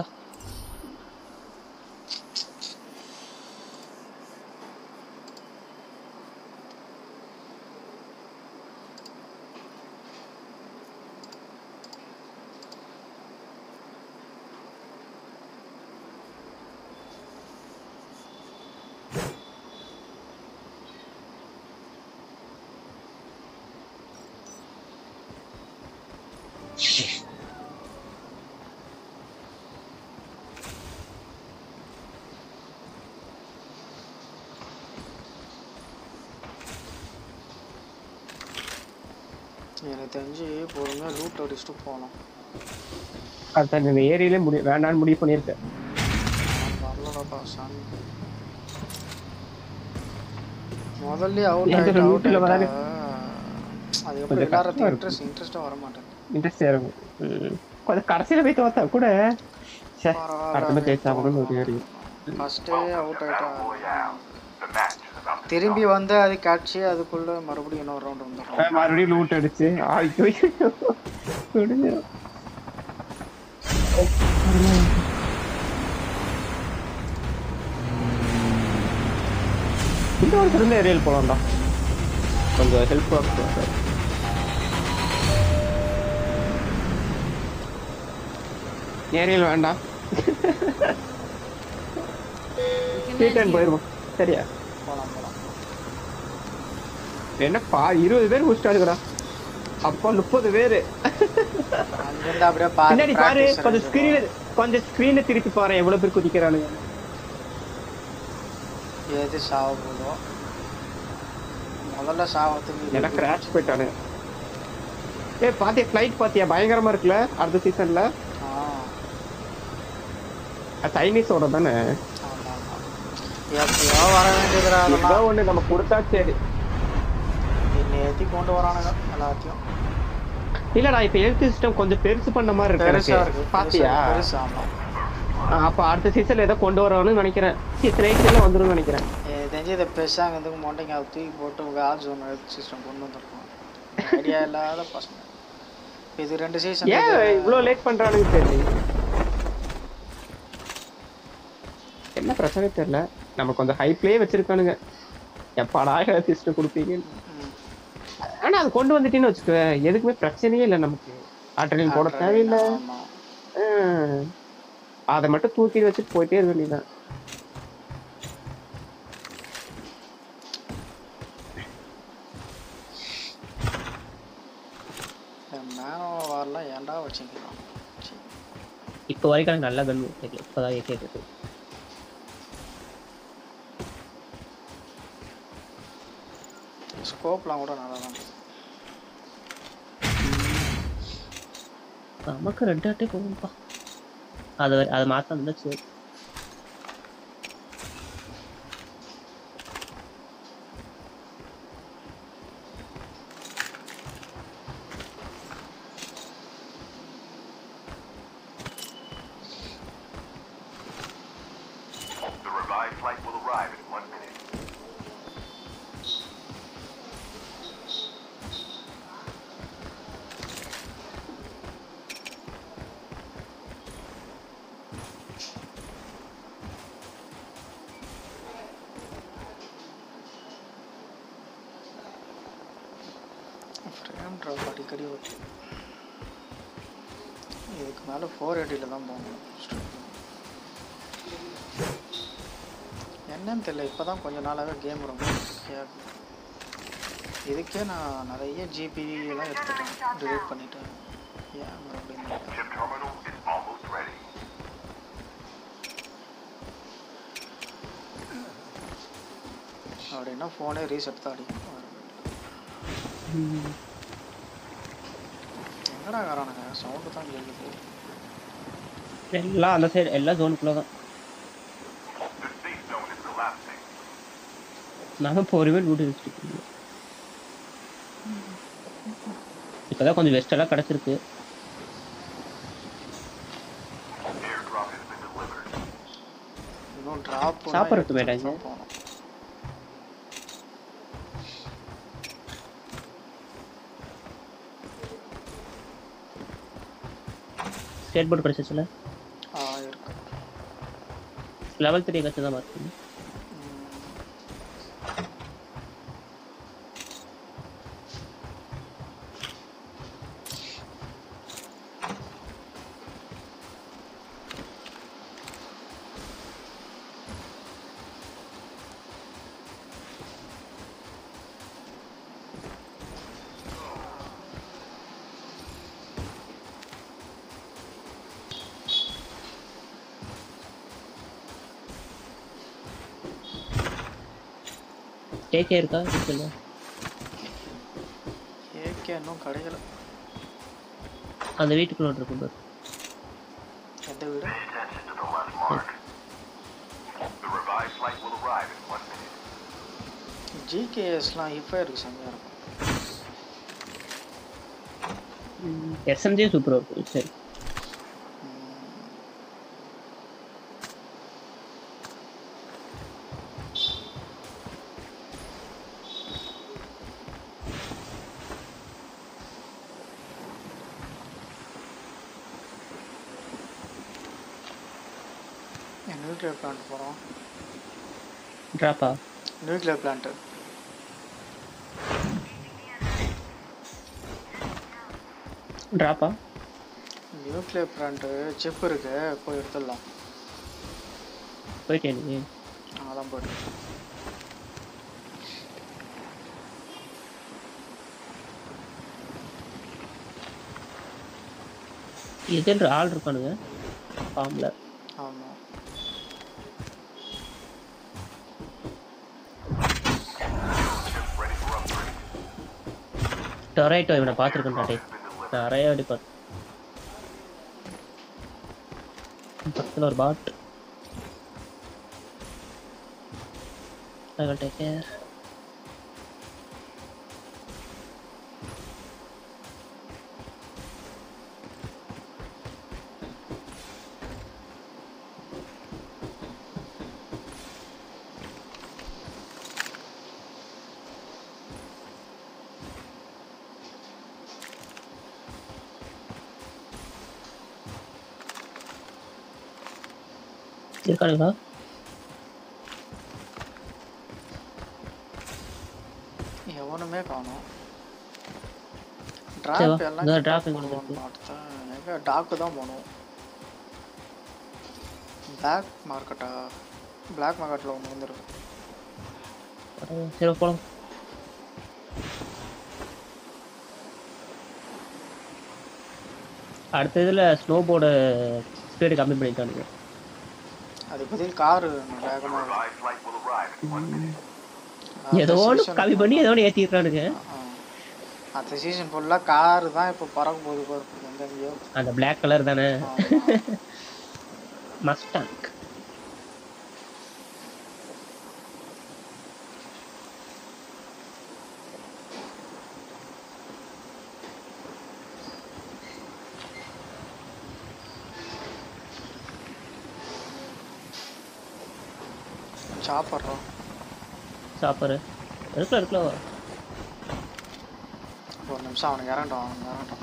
எனக்கு தெரிஞ்சு பொறுமையாக லூட் அடிச்சுட்டு போகலாம் அதான் இந்த ஏரியிலே முடி வேண்டாம்னு முடிவு பண்ணியிருக்கேன் வரலடாப்பா சாமி முதல்ல அவுட் எங்க ஆகிட்டு அவுட் லூட்டில் வராது. அது எப்படி கொஞ்சம் விளாட்றது கஷ்டமா இன்ட்ரெஸ்ட் இன்ட்ரெஸ்ட்டாக வர மாட்டேங்குது இன்ட்ரெஸ்ட் இருக்கும் ம். கொஞ்சம் கடைசியில் போய் தோத்தா கூட சே அடுத்த மாதிரி ஜெயிச்சா கூட ஒரு ஏரியும் ஃபஸ்ட்டே அவுட் ஆகிட்டா The match is about to திரும்பி வந்து அது காட்சி அதுக்குள்ள மறுபடியும் இன்னொரு ரவுண்ட் வந்துடும் மறுபடியும் லூட் அடிச்சு ஐயோ ஐயோ. முடிஞ்சிரும். இந்த ஒரு சிறந்த ஏரியாவில் போலாம்டா கொஞ்சம் ஹெல்ப்ஃபுல்லாக ஏரியாவில் வேண்டாம் We can street land here. போயிருவோம் சரியா போகலாம் போகலாம் என்னப்பா இருபது பேர் முடிச்சிட்டாருங்கடா அப்போ முப்பது பேர் அங்கிருந்து அப்படியே பாதி பின்னாடி பாரு practice கொஞ்சம் இருந்துரும். ஸ்கிரீன் கொஞ்சம் ஸ்கிரீனை திருப்பி பாரு எவ்வளவு பேர் குதிக்கிறானுங்க எது சாவ போதோ முதல்ல சாவத்துக்கு எனக்கு கிராஷ் போயிட்டானு ஏய் பாத்தியா ஃப்ளைட் பாத்தியா பயங்கரமா இருக்குல்ல அடுத்த சீசன்ல ஆ சைனீஸோட தானே ஆமா ஆமா எப்பயோ வர வேண்டியதுடா ஏதோ அதெல்லாம் ஒண்ணு நம்ம கொடுத்தா சரி எல்லாத்தையும் கொண்டு வரானுங்க எல்லாத்தையும் இல்லடா இப்ப ஹெல்த் சிஸ்டம் கொஞ்சம் பெருசு பண்ண மாதிரி இருக்கு பெருசா எனக்கு. இருக்கு பாத்தியா பெருசா- பெருசு ஆமா ஆ, அப்ப அடுத்த சீசன்ல ஏதோ கொண்டு வரணும்னு நினைக்கிறேன் சீசன் எயிட்ல வந்துரும் நினைக்கிறேன் எனக்கு தெரிஞ்சு இதை பெருசாங்கிறதுக்கு மொண்டைங்க அதை தூக்கி போட்டு வேல் ஜோன் சிஸ்டம் கொண்டு வந்திருக்கோம் ஐடியா இல்லாத பசங்க இது ரெண்டு சீசன் ஏன் இவ்வளவு லேட் பண்றானுங்க தெரியல என்ன பிரச்சனை தெரியல நம்ம கொஞ்சம் ஹைப்லயே வச்சிருக்கானுங்க எப்பாடா ஹெல்த் சிஸ்டம் கொடுப்பீங்க ஆனா அது கொண்டு வந்துட்டீங்கன்னு வச்சுக்கோ எதுக்குமே பிரச்சனையே இல்லை நமக்கு ஆட்ரலின் போட தேவையில்லை ஆமா ஆஹ். அதை மட்டும் தூக்கி வச்சுட்டு போயிட்டே இருக்க வேண்டியதுதான் மேனோ வாரில் ஏன்டா வச்சுக்கிறோம் இப்போ வரைக்கும் எனக்கு நல்ல கன் தெரியல இப்போதான் கேட்குது ஸ்கோப்லாம் கூட நல்லா தான் இருக்கு. நமக்கு ரெண்டு ஆட்டே போகும்ப்பா அது வரை- அது மாற்ற இருந்தா சரி The revived flight will arrive in one minute. Frame drop அடிக்கடி வருது இதுக்கு மேலே ஃபோர் எயிட்டியில் தான் போகணும் என்னன்னு தெரியல இப்போ தான் கொஞ்ச நாளாகவே கேம் ரொம்ப easy-ஆ இருக்கு. இதுக்கே நான் நிறைய ஜிபி எல்லாம் எடுத்துட்டேன் டிலீட் பண்ணிட்டேன் ஏன் மறுபடியும் இந்த மாதிரி? Chip terminal is almost ready. அப்படின்னா ஃபோனே ரீசெட் தான் அடிக்கும் எங்கடா வரானுங்க சவுண்டு தான் கேட்குது எல்லாம் அந்த சைடு எல்லா ஜோனுக்குள்ள தான் The safe zone is collapsing. நாம பொறுமையாக லூட்டு வச்சுட்டு இப்போதான் கொஞ்சம் வெஸ்ட் எல்லாம் கிடச்சிருக்கு Airdrop has been delivered. இன்னும் ட்ராப் சாப்பிட்றதுக்கு வேண்டாங்க. போகணும் ஸ்டேட் போர்டு கிடச்சிச்சுல ஆ இருக்கு லெவல் த்ரீ கட்சி தான் பார்த்து கேக்கே இருக்கா இருக்குல்ல ஏகே இன்னும் கிடைக்கல அந்த வீட்டுக்குள்ள ஒன்று இருக்கும் பாரு எந்த வீடு Pay attention to the left mark. The revived flight will arrive in one minute. ஜிகேஎஸ்லாம் இப்போ இருக்கு செம்மையாக இருக்கும் எஸ்எம்ஜே சூப்பராக இருக்கும் சரி நியூக்ளியர் பிளான்ட் போகிறோம் ட்ராப்பா நியூக்ளியர் பிளான்ட்டு ட்ராப்பா நியூக்ளியர் பிளான்ட்டு சிப் இருக்கு போய் எடுத்துடலாம் போயிட்டே நீ அதான் போய்ட்டு எதில் ஆள் இருக்கானுங்க ஃபார்மில் ஆமாம் Chips ready for upgrade. டொரைட்டோ இவனை பார்த்துருக்கேன் டே நிறைய அடி பார்த்து பக்கத்தில் ஒரு பாட் I will take care. இருக்கானுங்களா எவனுமே காணோம் சரி வா, டிராப் எல்லாம் இதோ கிட்ட drop இங்க போடுவான்னு இருக்கு. பார்த்தேன். எங்க டாக்கு தான் போகணும் பிளாக் மார்க்கெட்டா பிளாக் மார்க்கெட்டில் ஒன்று வந்துருக்கு சரி போலாம் அடுத்த இதில் ஸ்னோ போர்டு ஸ்பீடு கம்மி பண்ணிட்டானுங்க அது பதில் காரு வேகமாக Revived flight will arrive in one minute. ஏதோ ஒன்று கம்மி பண்ணி ஏதோ ஒன்று ஏற்றிடுறானுங்க அந்த சீசன் ஃபுல்லாக காரு தான் இப்போ பறக்க போகுது பாரு எங்கெங்கேயோ அந்த Black கலர் தானே ஆமா. மஸ்டாங் சாப்பிட்றோம் சாப்பாடு இருக்கலாம் இருக்கலாம் ஒரு நிமிஷம் அவனுக்கு இறண்டோம் அவனுக்கு இறண்டோம்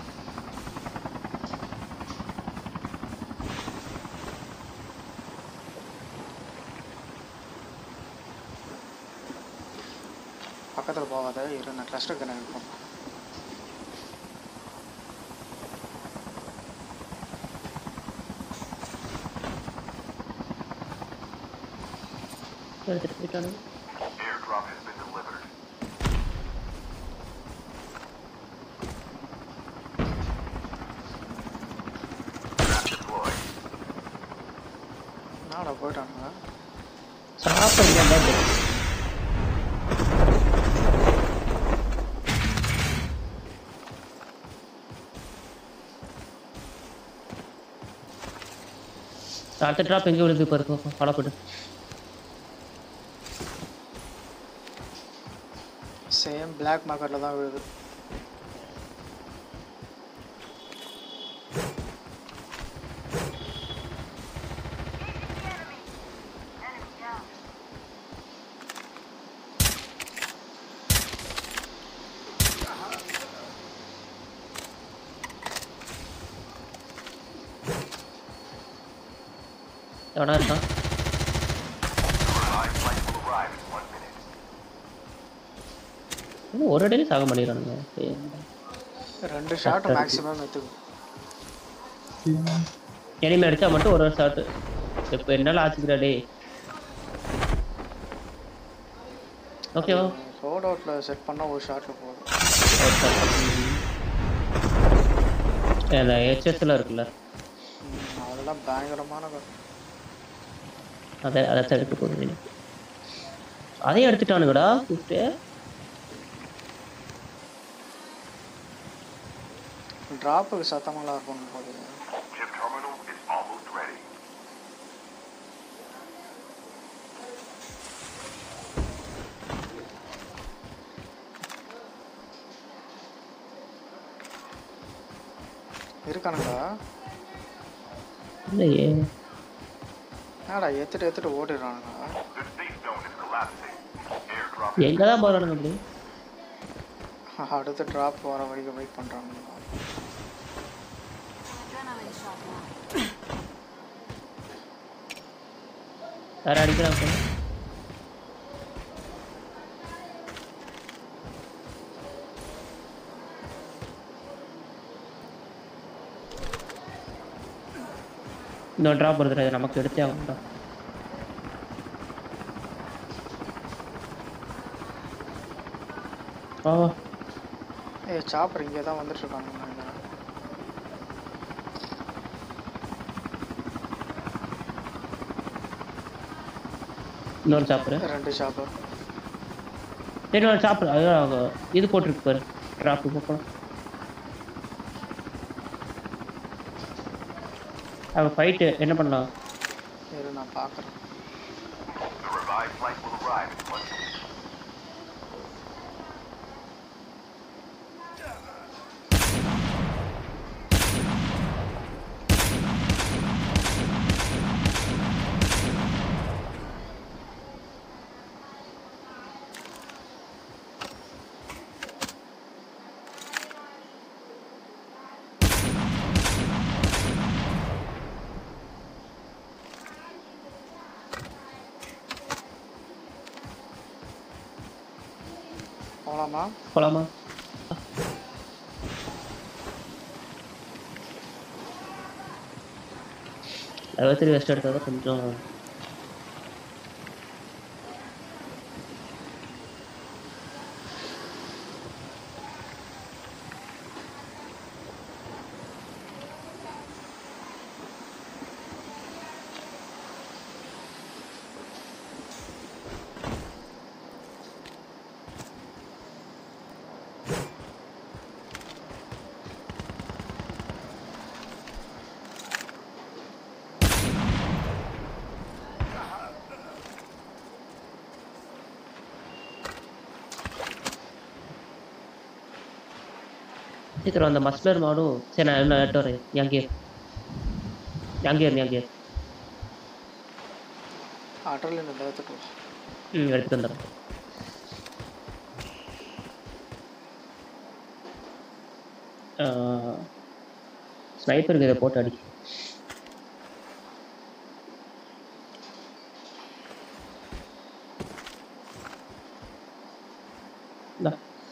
பக்கத்தில் போகாத இரு நான் கிளஸ்டர் கண்ணு இருக்கும் எடுத்துட்டு போயிட்டானுங்க Airdrop has been delivered. Trap deployed. நாடா போயிட்டானுங்க சாப்பிடுங்க பாட்டு அடுத்த ட்ராப் எங்கே விழுது பாருங்க பலப்படு சேம் பிளாக் மார்க்கெட்டில் தான் விழுது எவனா இருக்கான் Revived flight will arrive in one minute. இன்னும் ஒரு அடியில சாக பண்ணிடுறானுங்க ரெண்டு ஷாட் மேக்ஸிமம் எடுத்துக்கும் எனிமே அடிச்சா மட்டும் ஒரு ஒரு ஷாட்டு இப்போ என்னால் ஆச்சுக்கிறா டே ஓகேவா ரோட் அவுட்டில் செட் பண்ணால் ஒரு ஷாட்டில் போதும் அந்த ஹெச்எஸ்ல இருக்குல்ல ம், அதெல்லாம் பயங்கரமான gun. அதை அதை எடுத்து போகுது அதையும் எடுத்துட்டானுங்கடா கூப்பிட்டு டிராப்புக்கு சத்தமெல்லாம் இருக்கும் போது Chip terminal is almost ready. இருக்கானுங்களா இல்லையே என்னடா ஏத்துட்டு ஏத்துட்டு ஓடிடுறானுங்க The safe zone is collapsing. Airdrop எங்க தான் போறானுங்க அப்படி அடுத்த டிராப் வர வரைக்கும் வெயிட் பண்ணுறானுங்க Adrenaline shot now. வேற அடிக்கிறாங்க இன்னொரு ட்ராப் வருதுடா இது நமக்கு எடுத்தே ஆகணும்டா வா வா ஏ சாப்பர் இங்கே தான் வந்துட்டு இருக்கானுங்க நினைக்கிறேன். இன்னொரு சாப்பிடு ரெண்டு சாப்பர் சரி ஒரு சாப்பிடு அதான் அவங்க இது போட்டிருக்கு பாரு ட்ராப்பு போக்கலாம் அவன் ஃபைட்டு என்ன பண்ணலாம் இரு நான் பார்க்குறேன் The revived flight will arrive in one minute. போகலாமா போலாமா லெவல் த்ரீ வெஸ்ட் எடுத்தா தான் கொஞ்சம் சீக்கிரம் அந்த மஸ்லர் மாடும் சரி நான் என்ன எடுத்து வரேன் அங்கேயே அங்கேயே இருந்து அங்கேயே அட்ரலின் இந்த எடுத்துட்டு வா. ம் எடுத்துட்டு வந்துடுறேன் ஸ்னைப்பருக்கு இதை போட்டு அடி இந்தா.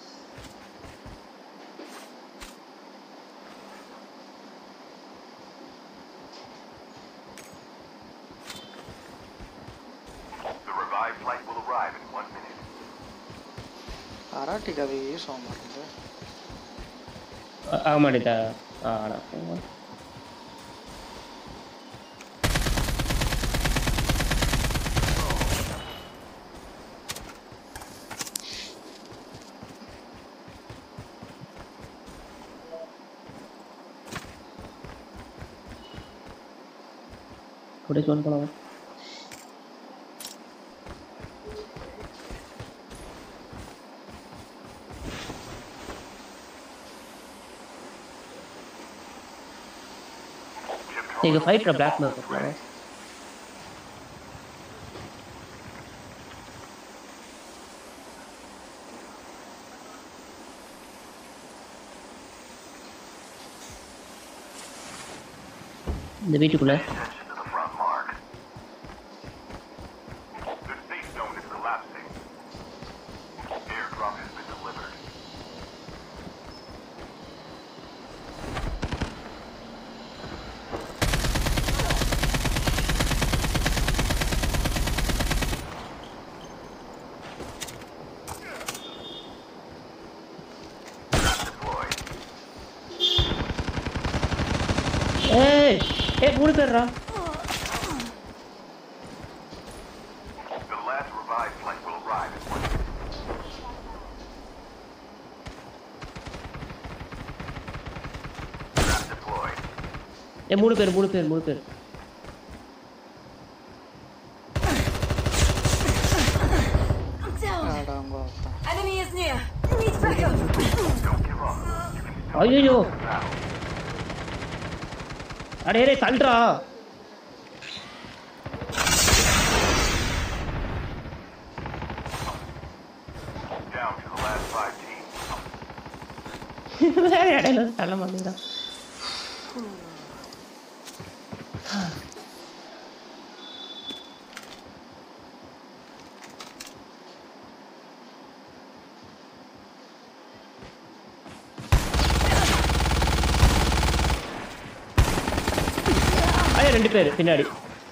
The revived flight will arrive in one minute. அராட்டிக்கு அது யூஸ் ஆக மாட்டேங்குது ஆ- ஆக மாட்டேதா ஆனா அப்படியே சொல்லி போலாம் நீங்க ஃபைட்டர் பிளாக் மேல் போகலாம் இந்த வீட்டுக்குள்ள Attention to the front mark. The safe zone is collapsing. Airdrop has been delivered. Trap deployed. ஏய் ஏய் மூணு பேர்ரா The last revived flight will arrive in one minute. Trap deployed. ஏய் மூணு பேர் மூணு பேர் மூணு பேர் Down. அடாங்க அப்பா. Enemy is near. Need backup. Don't give up. You can still ஐயோ win the battle. அடே டேய் தள்ளுறா Down to the last five teams. வேற இடையில வந்து தள்ள மாட்டேங்கிறான் ஐயா ரெண்டு பேர் பின்னாடி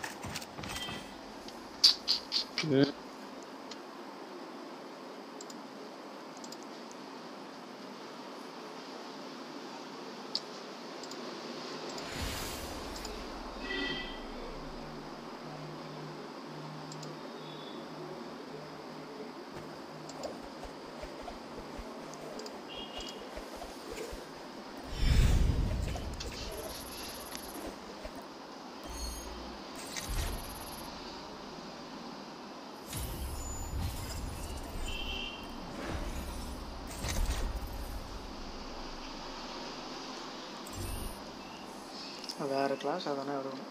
ம். வேற கிளாஸ் அதானே வரும்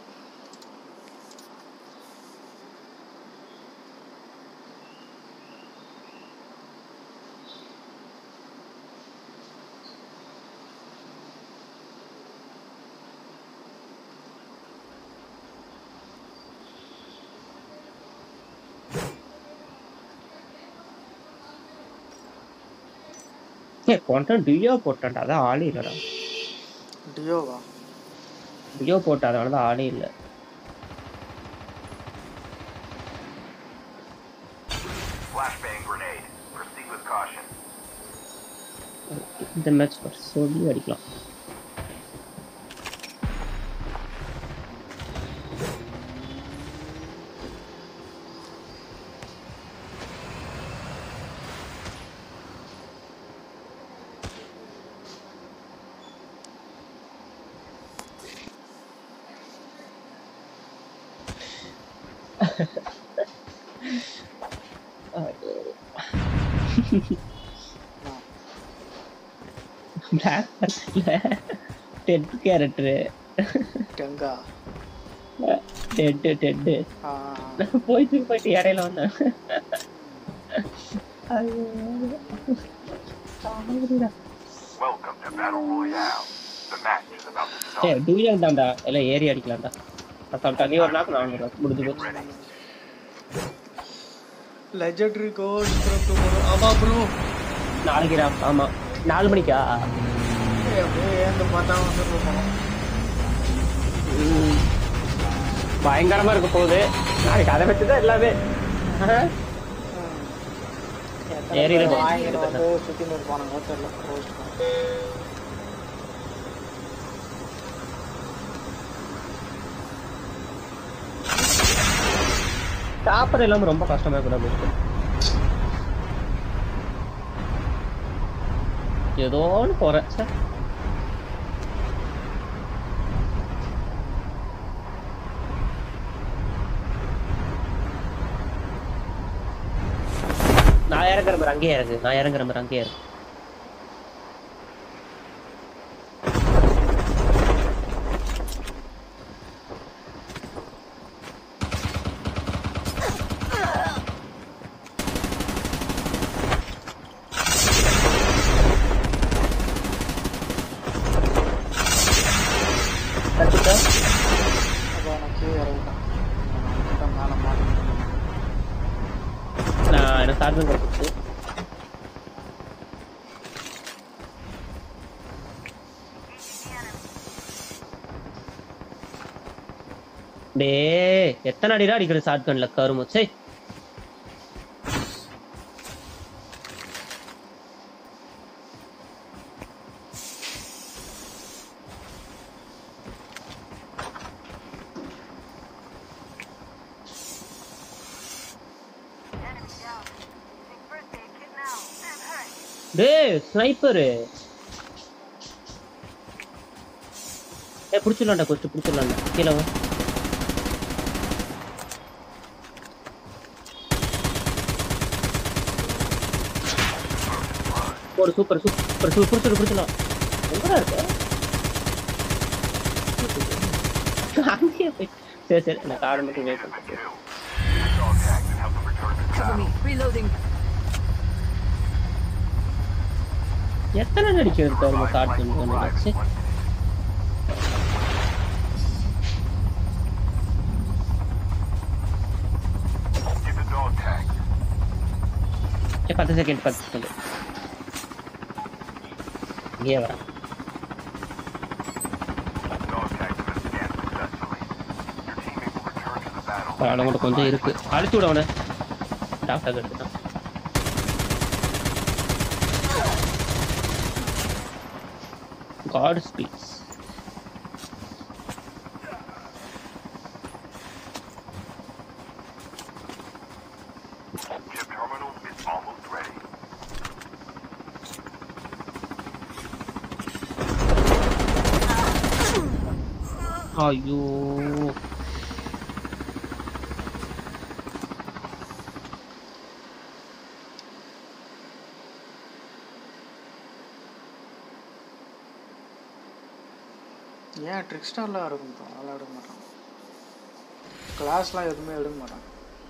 கொண்டான் டியோ போட்டான்டா அதான் ஆளே இல்லடா டியோவா டியோ போட்டா அதனால தான் ஆளே இல்லை Flashbang grenade. Proceed with caution. இந்த மேட்ச் சொல்லி அடிக்கலாம் பிளாக் டெட் கேரக்டரு டெங்கா டெட்டு டெட்டு ஆ போயிட்டு போயிட்டு இடையில வந்தேன் Welcome to Battle Royale. The match is about to start. சரி டூயல் தான்டா எல்லாம் ஏறி அடிக்கலாம்டா அசால்ட்டா நீ ஒரு நாக்கு நான் ஒரு நாக்கு முடிஞ்சு போச்சு Ready. Legendary gold bro tomorrow ஆமா ப்ரோ நாளைக்கு ரா- ஆமா நாலு மணிக்கா அப்படியே ஏந்து பார்த்தா வந்துருக்கோம் ம். பயங்கரமா இருக்க போகுது நாளைக்கு அதை வச்சு தான் எல்லாமே ஆஹா. ஏரியில போய் வாங்கிட்டு வந்து சுற்றி இருப்பானுங்க தெரியல ரோஸ்ட் சாப்பிட இல்லாம ரொம்ப கஷ்டமா கூட போயிருக்கு ஏதோ ஒன்று போறேன் சார் நான் இறங்குற மாதிரி அங்கேயே இறங்கு நான் இறங்குற மாதிரி அங்கேயே இறங்கு கத்துட்டா அப்போ நான் கீழே இறங்கிட்டேன் நான் மேலே மாட்டேன் நான் எனக்கு சார்ஜும் கிடைச்சிச்சு டேய் எத்தனை அடிடா அடிக்கிற ஷார்ட் கன்ல கருமு சே டேய் ஸ்னைப்பரு ஏ புடிச்சிடலாம்டா கொஞ்சம் புடிச்சிடலாம்டா கீழே வா போடு சூப்பர் சூப்பர் சூப்பர் புடிச்சிடு புடிச்சிடலாம் எங்கடா இருக்க அங்கேயே போய் சரி சரி நான் கார்டு மட்டும் வெயிட் பண்ணுறேன் Two. Dog tags and help them return to the Cover battle. me. Reloading. எத்தனை அடிச்சு எடுத்தாரு கார்டு Flight will arrive பண்ணி in one minute. Get the dog tag. ஏ பத்து செகண்ட் பத்து செகண்ட் இங்கே வரேன் Dog tags have been scanned successfully. Your teammate will return to the battle. அவனை கூட கொஞ்சம் இருக்கு அழிச்சு விட அவனை டாக்டர் எடுத்துட்டான் god speaks Chip terminal is almost ready. ஐயோ ஏன் ட்ரிக்ஸ்டார்லாம் இருக்கும் bro. அதெல்லாம் எடுக்க மாட்டான் கிளாஸ்லாம் எதுவுமே எடுக்க மாட்டான்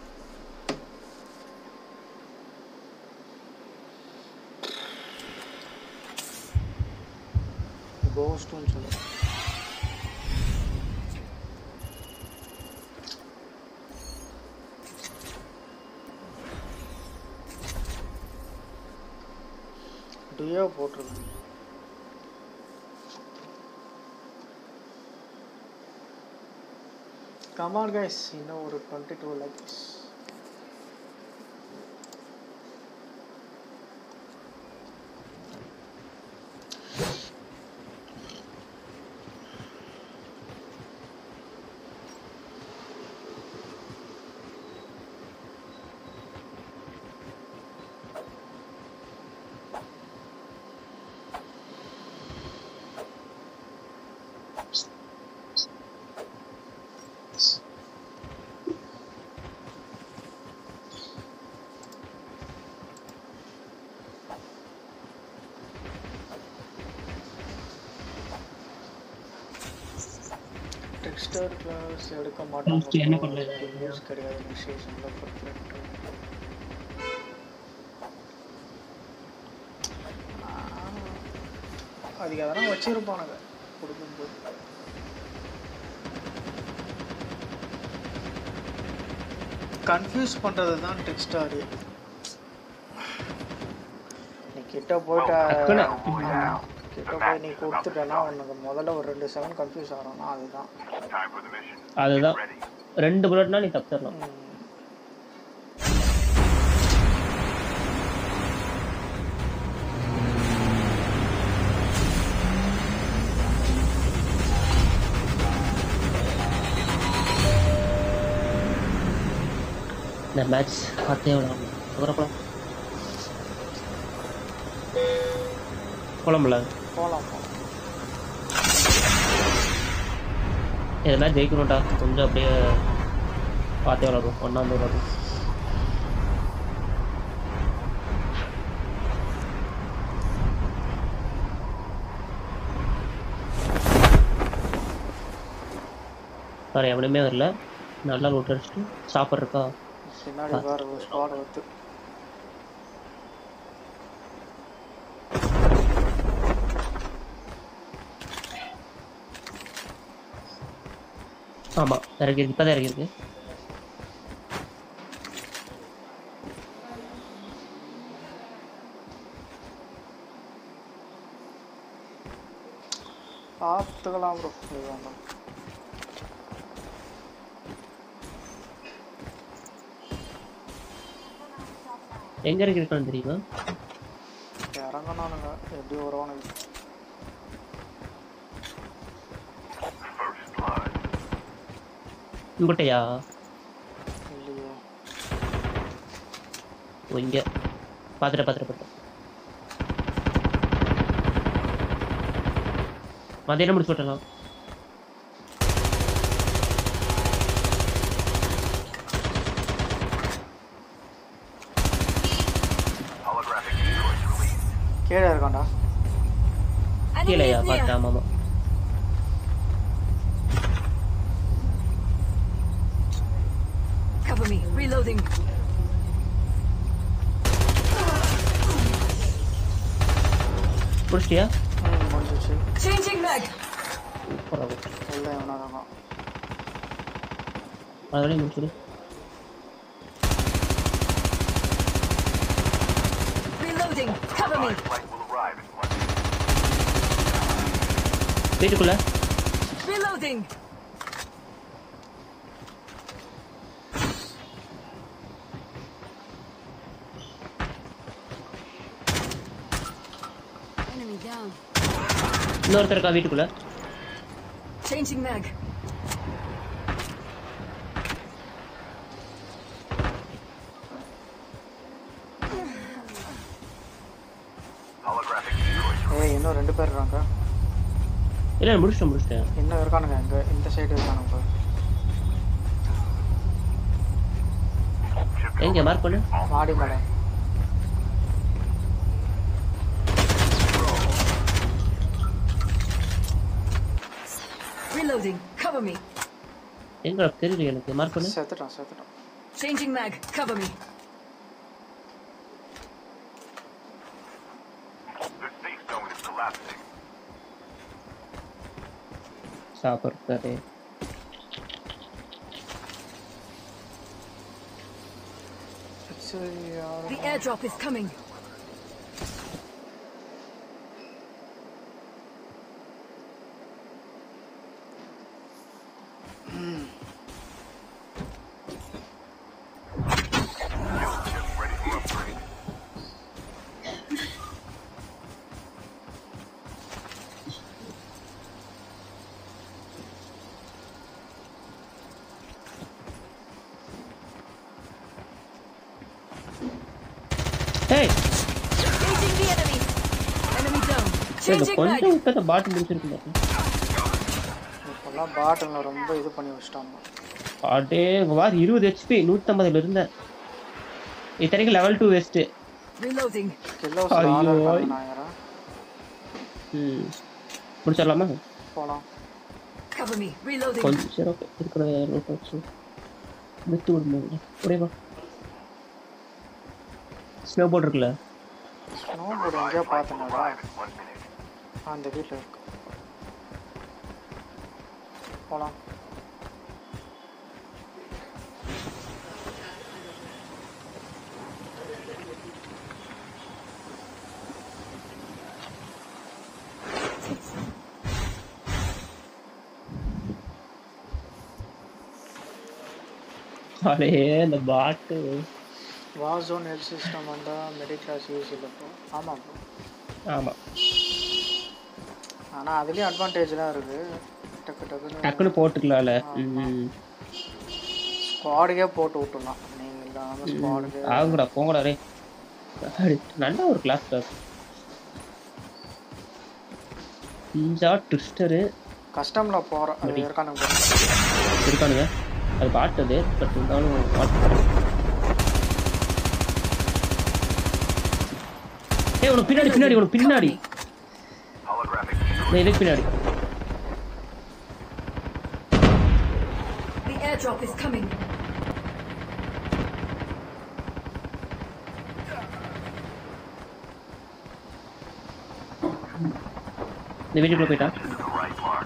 கோஸ்ட்னு சொல்லு அப்படியே போட்டிருக்கு கமான் கைஸ் இன்னும் ஒரு twenty two likes dexter class எடுக்க மாட்டோம் Next என்ன பண்றது? நியூஸ் கிடையாது இனிஷியேஷனில் பர்ஃபெக்ட் அதுக்கு அதெல்லாம் வச்சிருப்பானுங்க கொடுக்கும்போது கன்ஃபியூஸ் பண்ணுறது தான் டெக்ஸ்டாரி நீ கிட்ட போயிட்ட டக்குனு. கிட்ட போய் நீ கொடுத்துட்டேன்னா உனக்கு முதல்ல ஒரு ரெண்டு செகண்ட் கன்ஃபியூஸ் ஆகிறோம்னா அதுதான் Time for the mission. அதுதான் Ready. ரெண்டு புல்லட்னா நீ தப்பிச்சிடலாம் ம். இந்த மேட்ச் பார்த்தே விடலாம் அப்புறம் போலாம் போலாம்ல போகலாம் போகலாம் இந்த மேட்ச் ஜெயிக்கணும்டா கொஞ்சம் அப்படியே பார்த்தே விளாடும் ஒன்றாந்து விளாடும் வேறு எவனுமே வரல நல்லா லூட் அடிச்சுட்டு சாப்பிட்ற இருக்கா பின்னாடி வேறு ஒரு ஸ்குவாட் வந்து ஆமாம் இறக்கிருக்கு இப்போ தான் இறக்கிருக்கு பார்த்துக்கலாம் ப்ரோ இது வேண்டாம் எங்கே இறக்கிருக்கான்னு தெரியுமா இறங்கினானுங்க எப்படி வருவானுங்க First blood. உங்கள்கிட்டயா இல்லையே ஓ இங்கே பார்த்துட்டு பார்த்துட்டு பார்த்துட்டு மதியானம் முடிச்சு விட்டலாம் Holographic decoys released. கீழே இருக்கான்டா Enemy கீழேயா is பார்த்தேன் near. ஆமாம் ஆமாம் Cover me. Reloading. முடிச்சிட்டியா ம் முடிஞ்சிச்சு Changing mag. பரவாயில்ல உள்ள எவனா இருக்கான் அதோடய முடிச்சுடு Reloading. Cover me. Life flight will arrive in one minute. வீட்டுக்குள்ள Reloading. Enemy down. இன்னொருத்தர் இருக்கா வீட்டுக்குள்ள Changing mag. Holographic decoys ஏய் இன்னும் ரெண்டு பேர் இருக்காங்க இல்லை முடிச்சிட்டேன் முடிச்சிட்டேன் இன்னும் இருக்கானுங்க இங்கே இந்த சைடு இருக்கானுங்க பாரு. எங்க மார்க் பண்ணு மாடி மேலே Reloading. Cover me. எங்க தெரியல எனக்கு மார்க் பண்ணு செத்துட்டான் செத்துட்டான் Changing mag. Cover me. The safe zone is collapsing. சாப்பிட்றாரு சரி யாரும் The airdrop is coming. Ready for upgrade. ஏய் Engaging the enemy. Enemy down. இந்த Changing கொஞ்சம் mag. விட்டத பாட்டு முடிச்சிருக்கு பாரு. இப்போல்லாம் பாட்டில் ரொம்ப இது பண்ணி வச்சிட்டாங்க அடே உங்க வார் இருபது ஹெச்பி நூற்றம்பதுல இருந்தேன் இத்தனைக்கு லெவல் டூ வெஸ்ட் Reloading. கில்லோஸ் ஐயோ. ஆர்டர் பண்ணாயிரம் ம் முடிச்சிடலாமா போகலாம் Cover me. Reloading. கொஞ்சம் சரி ஓகே இருக்கிற நோட் வச்சு மெத்து விடணும் புரியுமா ஸ்னோ போர்ட் இருக்குல்ல ஸ்னோ போர்டு எங்கேயோ பார்த்தேனடா Five in one minute. அந்த வீட்டில் இருக்கு போகலாம் அடே இந்த பாட்டு வார் ஜோன் ஹெல்த் சிஸ்டம் வந்தால் மிடில் கிளாஸ் யூஸ் இல்லை ப்ரோ ஆமாம் ப்ரோ ஆமா ஆனால் அதுலேயும் அட்வான்டேஜ்லாம் இருக்குது டக்கு டக்குன்னு டக்குன்னு போட்டுக்கலாம்ல ம் ஸ்குவாடுக்கே போட்டு விட்டுலாம் நீங்கள் இல்லாமல் ஸ்குவாடுக்கு ஆகுங்கடா போங்கடா ரே நல்ல ஒரு கிளாஸ் கிளாஸ் இஞ்சா ட்விஸ்டரு கஸ்டமில் போகிற அது இருக்கானு இருக்கானுங்க அது பாட்டது பட் இருந்தாலும் பாட்டு ஏய் உனக்கு பின்னாடி பின்னாடி உனக்கு பின்னாடி Holographic நான் இதுக்கு பின்னாடி The airdrop is coming. இந்த வீட்டுக்குள்ள போயிட்டான் is the right mark.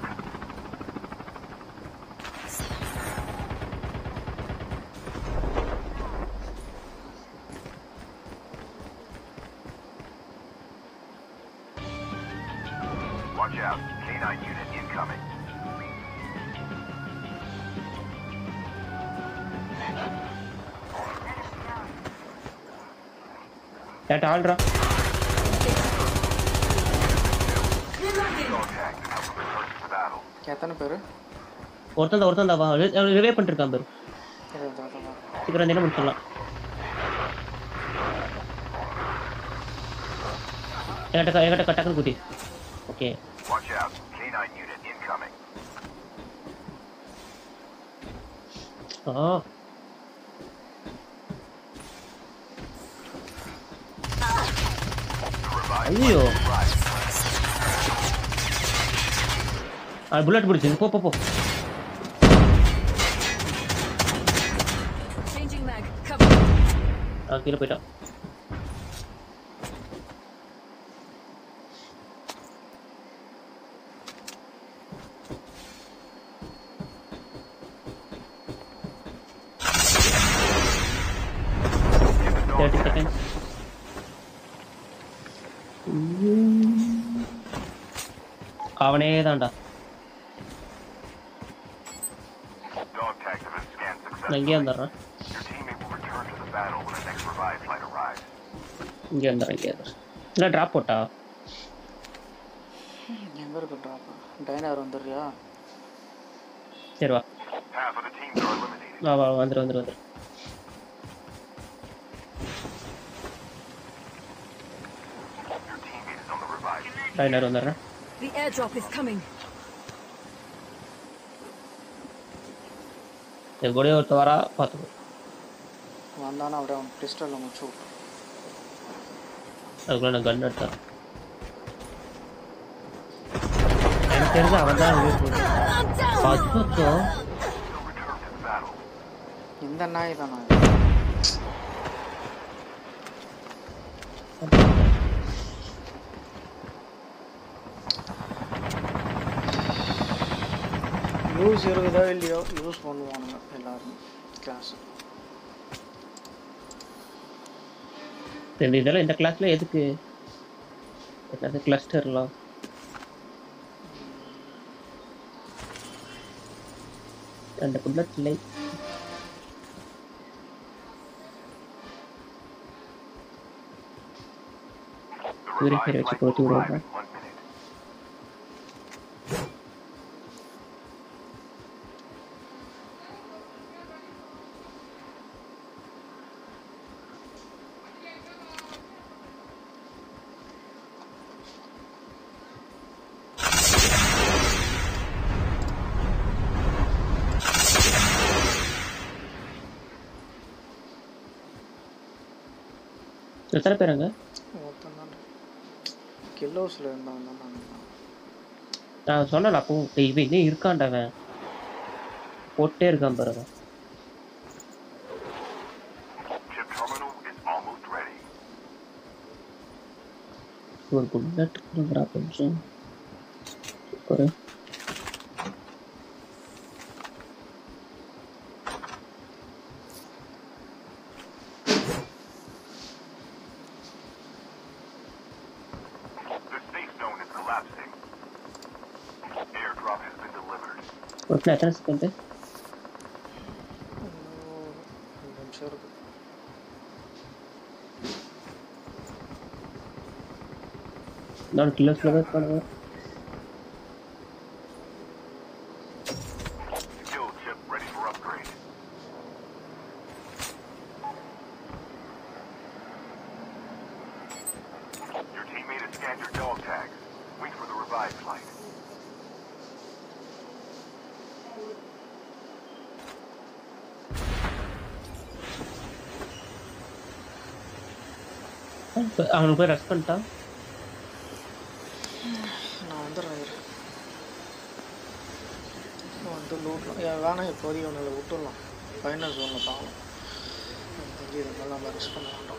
Watch out. K9 unit incoming. கேட்ட ஆள்றா Reloading. Dog tag to help them return to the battle. எத்தனை பேர் ஒருத்தன் தான் ஒருத்தன் தான் வா ரிவே பண்ணிட்டு இருக்கான் பேரு சீக்கிரம் என்ன முடிச்சிடலாம் என்கிட்ட என்கிட்ட டக்குனு குட்டி okay Watch out. K9 unit incoming. ஆ ஐயோ ஆ புல்லட் பிடிச்சி போ போ போ Changing mag. Cover me. ஆ கீழே போயிட்டான் தேர்ட்டி செகண்ட்ஸ் அவனே தான்டா Dog tag has been scanned நான் successfully. இங்கே வந்துடுறேன் Your teammate will return to the battle when the next revive flight arrives. இங்கே வந்துடுறேன் இங்கே வந்துடுறேன் இல்லை ட்ராப் போட்டா எங்கே இருக்கு ட்ராப் டைனர் வந்துடுறியா சரி வா Half of the teams are eliminated. வா வா வந்துரு வந்துரு வந்துரு Your teammate is on the revive. டைனர் வந்துடுறேன் The airdrop is coming. என் கூட ஒருத்த வரா பார்த்துக்கோ வந்தானா அப்படியே அவன் பிஸ்டலில் முடிச்சு விட்டு அதுக்குள்ள நான் கன் எடுத்தேன் எனக்கு தெரிஞ்ச அவன் தான் அச்சோ They'll return to the battle. இந்த நாய் தானா யூஸ் இருக்குதோ இல்லையோ யூஸ் பண்ணுவானுங்க எல்லாரும் கிளாஸ் சரி இதெல்லாம் இந்த கிளாஸ்ல எதுக்கு என்னது கிளஸ்டர்லாம் ரெண்டு புல்லட் இல்லை The Purifier revived வச்சு flight will கொளுத்தி arrive விடுவாங்க in one minute. எத்தனை பேருங்க ஒருத்தன் தான் கில்லோஸில் இருந்தான் தான் நான் நான் சொன்னல அப்போ டேய், இவன் இன்னும் இருக்கான்டா அவன் போட்டே இருக்கான் பாருங்க Chip terminal is almost ready. ஒரு புல்லட் கொடுக்குறா கொஞ்சம் super The safe zone is collapsing. Airdrop has been delivered. ஒரு பிள்ளை எத்தனை செகண்ட் இன்னும் ரெண்டு நிமிஷம் இருக்கு நான் கிலோஸ்ல தான் இருக்கானுங்க Skill chip ready for upgrade. Your teammate has scanned your dog tags. Wait for the revived flight. இப்ப அவனுக்கு போய் ரெஸ்ட் பண்ணிட்டான் நான் வந்துடுறேன் இரு. வந்து லூட்லாம் ஏன் வேணாம் இப்போதைக்கு ஒன்றில் விட்டுடலாம் ஃபைனல் ஜோனில் பார்க்கலாம் எனக்கு தெரிஞ்சு இதுக்கெல்லாம் நம்ம ரிஸ்க் பண்ண வேண்டாம்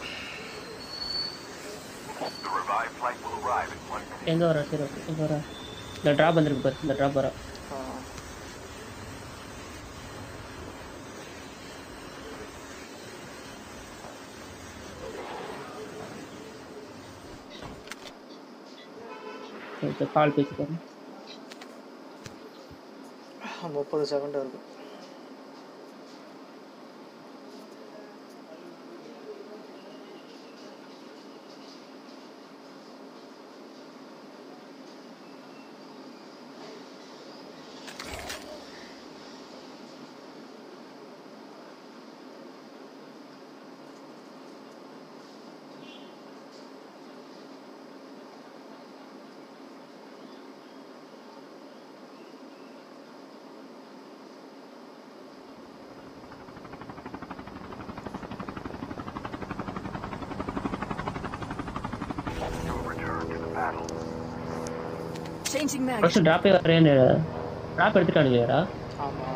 The revived flight will arrive in one minute. எங்க வர சரி okay. எங்க வர இந்த ட்ராப் வந்திருக்கு பாரு இந்த ட்ராப் வர ஆ, சரி கால் பேசி பாருங்க முப்பது செகண்ட் இருக்கு You will return to the battle. Changing mag. First ட்ராப்பே வரேன்னு ட்ராப் எடுத்துட்டானுங்களேடா ஆமாம்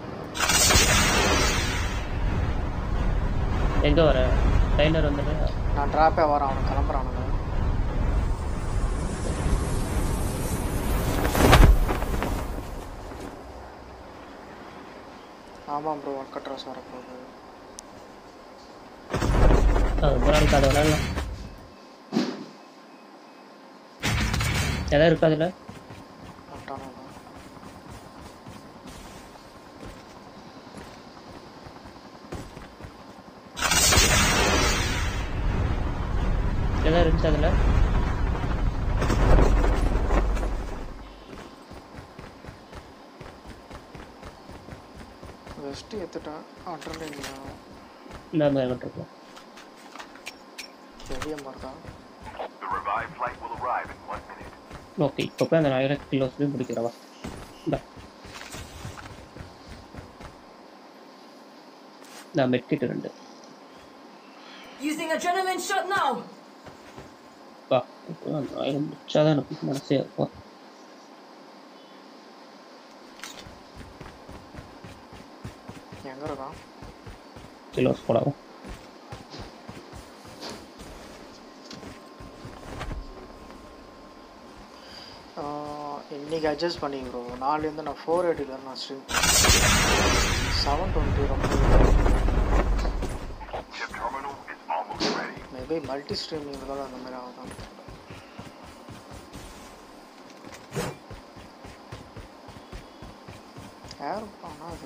எங்க வர லைனர் வந்துட்டு நான் ட்ராப்பே வரேன் அவனை கிளம்புறானுங்க ஆமாம் ப்ரோ ஒர்க் அட்ரஸ் வரப்போகுது ஒரு நாளைக்கு அதை விளாடலாம் எதாவது இருக்கா அதில் வந்துட்டானுங்க எதாவது இருந்துச்சு அதில் வெஸ்ட்டு எடுத்துட்டேன் அட்ரலிங் இந்த மாதிரி இருக்கோம் பெரிய இருக்கா The revived flight will arrive in one minute. Okay இப்போ போய் அந்த ஆயிரம் கிலோஸ்லேயும் பிடிக்கிறவா இந்த நான் மெட்கிட்டு ரெண்டு Using adrenaline shot now. பா இப்போ அந்த ஆயிரம் முடிச்சாதான் எனக்கு மனசே இருக்கும் எங்கே இருக்கான் கிலோஸ் போடவும் ஆஹ், இன்னைக்கு அட்ஜஸ்ட் பண்ணி ப்ரோ நாலுலேருந்து நான் ஃபோர் எயிட்டியில் நான் ஸ்ட்ரீம் செவன் டுவெண்ட்டி ரொம்ப Chip terminal is almost ready. Maybe multi ஸ்ட்ரீமிங்கிறதால அந்த மாதிரி ஆகும் யார் போனா அது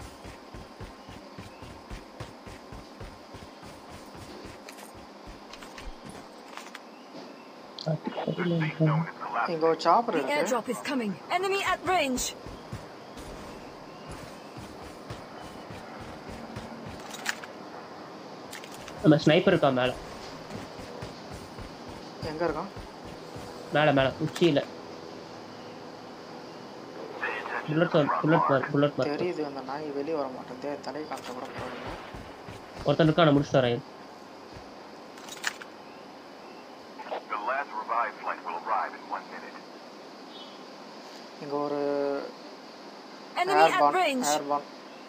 இங்க ஒரு சாப்பர் The இருக்கு airdrop is coming. Enemy at range. நம்ம ஸ்னைப்பர் இருக்கா மேல எங்க இருக்கான் மேல மேல உச்சியில புல்லட் புல்லட் மார் புல்லட் மார் தெரியுது அந்த நாய் வெளியே வர மாட்டேங்குது தலை காட்ட கூட போறீங்க ஒருத்தன் இருக்கா நான் முடிச்சுட்டு வரேன் The last revived flight will arrive in one minute. இங்க ஒரு Enemy at ஏர்பான் range. ஏர்பான்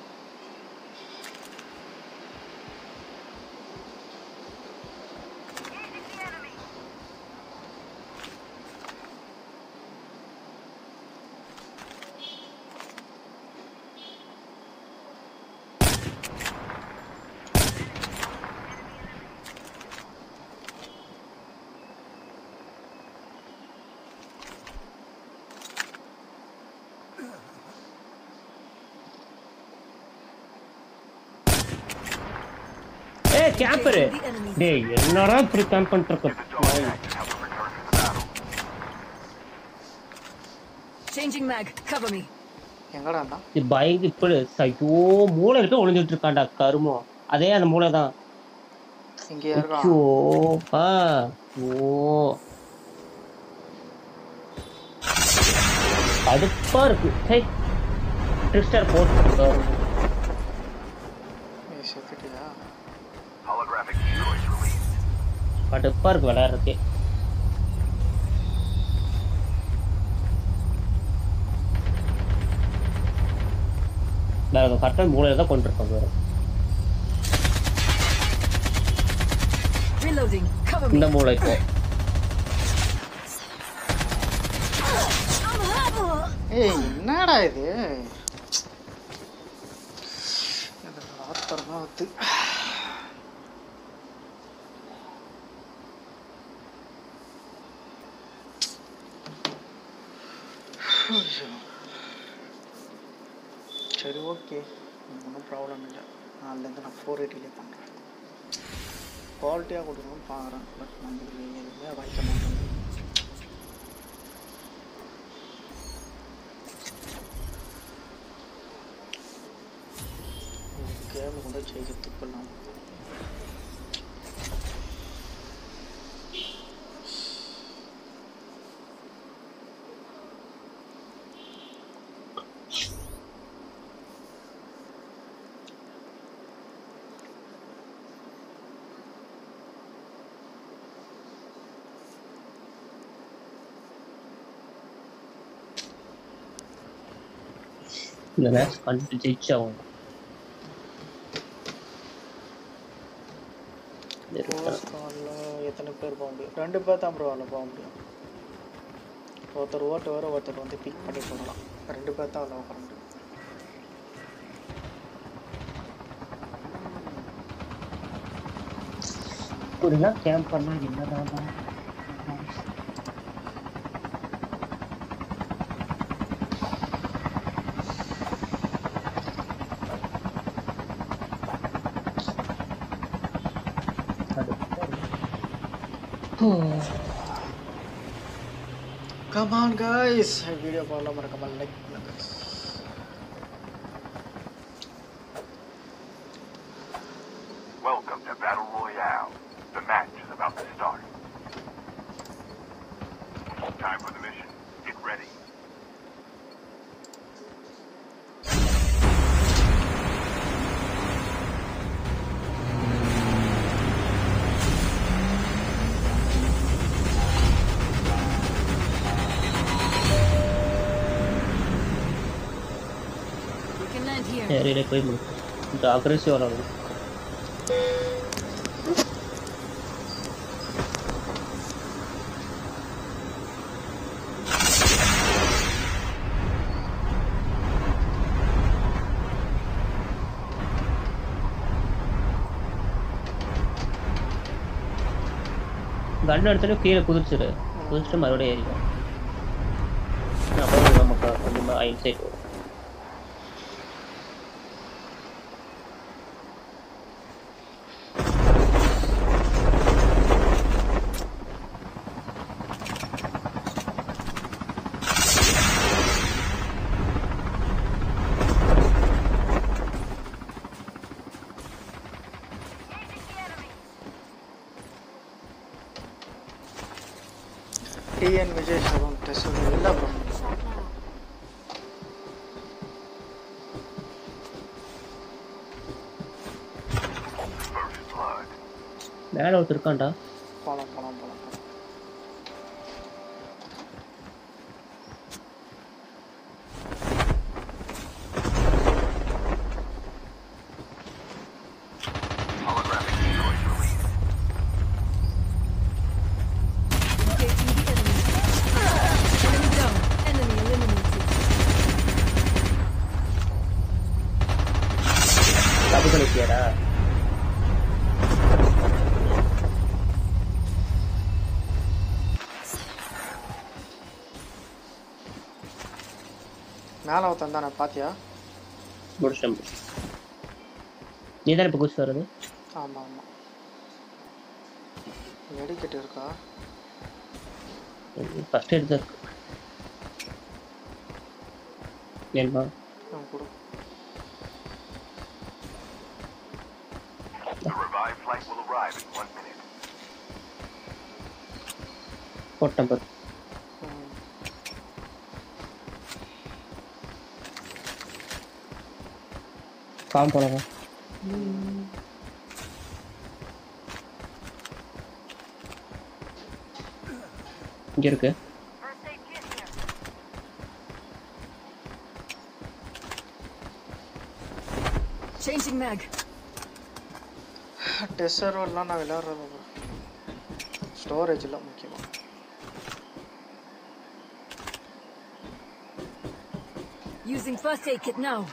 ஏய் கேம்பரு The enemy. டேய் என்னடா இப்படி கேம்ப் பண்ணிட்டு இருக்க Changing mag. Cover me. எங்கடா இருந்தான் இது பயங்க இப்படி ஐயோ மூளை இருக்க ஒளிஞ்சிட்டு இருக்கான்டா கருமம் அதே அந்த மூளை தான் இங்கே இருக்கான் ஐயோ ஆ ஓ கடுப்பா இருக்கு ஹே ட்ரிஸ்டர் போட்டு ஏய், செத்துட்டியா Holographic decoys released. கடுப்பா இருக்கு விளையாடுறதுக்கே வேற கரெக்டாக மூளையில தான் கொண்டு இருப்பாங்க வேற Reloading. Cover me. இந்த மூளை இப்போ ஏய் என்னடா இது எனக்கு ஆத்திரம் தான் வருது ஐயோ. சரி ஓகே ஒன்றும் ப்ராப்ளம் இல்லை நாலுலேருந்து நான் ஃபோர் எயிட்டிலே பண்ணுறேன் குவாலிட்டியாக கொடுக்கணும்னு பார்க்குறேன் பட் நம்மளுக்கு எதுவுமே வாய்க்க மாட்டேங்குது கேம் கூட ஜெயிக்கிறதுக்கு நம்ம இந்த மேட்ச் கண்டு ஜெயிச்சாகும் ஃபோர்த் காலில் எத்தனை பேர் போக முடியும் ரெண்டு பேர் தான் ப்ரோ அதில் போக முடியும் ஒருத்தர் ஓட்டு வர ஒருத்தர் வந்து பிக் பண்ணி போடலாம் ரெண்டு பேர் தான் அதில் உட்கார முடியும் இப்படிலாம் கேம்ப் பண்ணா என்னதான் கமான் கைஸ் வீடியோ பார்க்கலாம் மறக்காம லைக் பண்ணுங்க Welcome to Battle Royale. The match is about to start. Time for the mission. Get ready. We can land here. ஏரியில போய் முடி இந்த அக்ரெசிவ் வராது கன் எடுத்தாலும் கீழே குதிச்சிரு குதிச்சுட்டு மறுபடியும் ஏறிடும் அப்புறம் நமக்கு கொஞ்சமாக இன்சைட் வரும் டிஎன் விஜய் சரோன் டெஸ்ட் இல்லை bro Shot now. First blood. மேலே ஒருத்தர் இருக்கான்டா போலாம் போலாம் போலாம் போலாம் Holographic decoys released. Engaging the enemy. Enemy down. Enemy eliminated. தப்பு பண்ணிட்டியாடா மேலே ஒருத்தன் தானே பாத்தியா முடிச்சிட்டேன் நீ தானே இப்போ குச்சி வர்றது ஆமாம் ஆமாம் மெடிக்கெட் இருக்கா ஃபர்ஸ்ட் எடுத்து இருக்கு ஏன்பா நான் கொடு The revived flight will arrive in one minute. போட்டேன் பாரு ம். காம் போலாம் இங்க இருக்கு Changing mag. டெஸ்ட் சர்வர்லாம் நான் விளையாடுறது ஸ்டோரேஜ் இல்லை முக்கியமாக Using first aid kit now.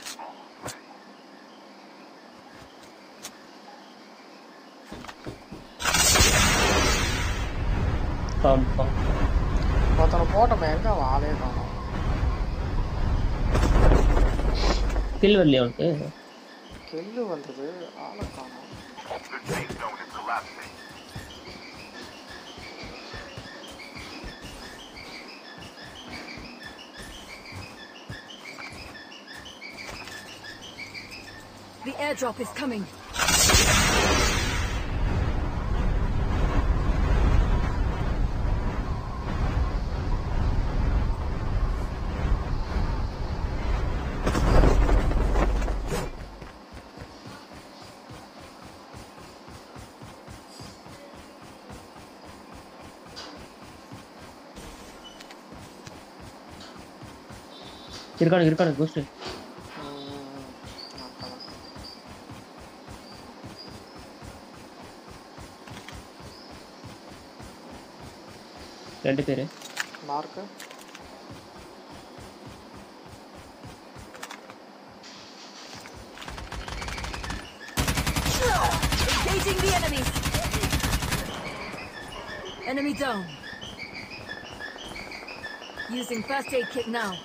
Calm calm ஒருத்தனை போட்டோமே எங்கே அவன் ஆளே காணும் கில் வரலையா உனக்கு கெல்லு வந்தது ஆளை காணும் The safe zone is collapsing. The airdrop is coming. இருக்கானு இருக்கானு கோஸ்ட் ம், அதான். ரெண்டு பேரு mark Engaging the enemy. Enemy down. Using first aid kit now.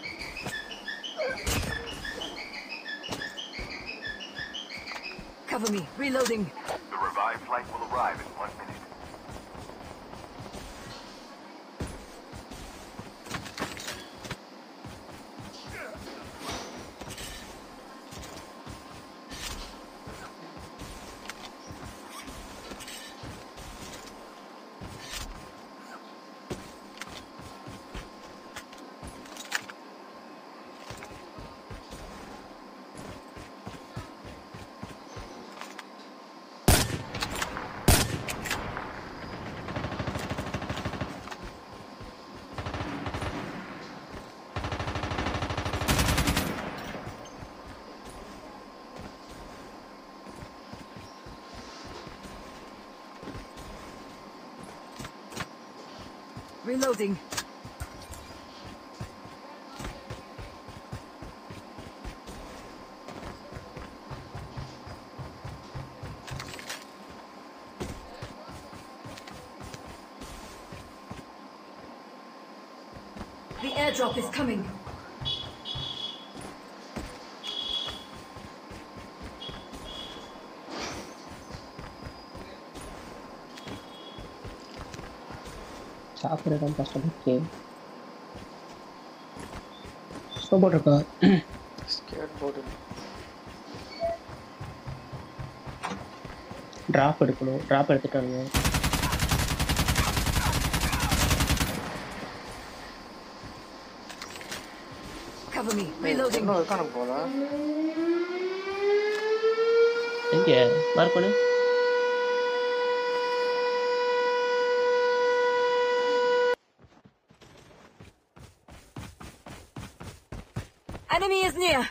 Cover me. Reloading. The revived flight will arrive in one minute. Reloading. The airdrop is coming. சாப்பிட்றது தான் கஷ்டப்பட்டு ஸ்னோ போர்ட் இருக்கா ஸ்கேட் போர்டு ட்ராப் எடுக்கணும் ட்ராப் எடுத்துட்டானுங்க Cover me. Reloading. இன்னும் இருக்கானுங்க போல எங்க மார்க் பண்ணு Enemy is near.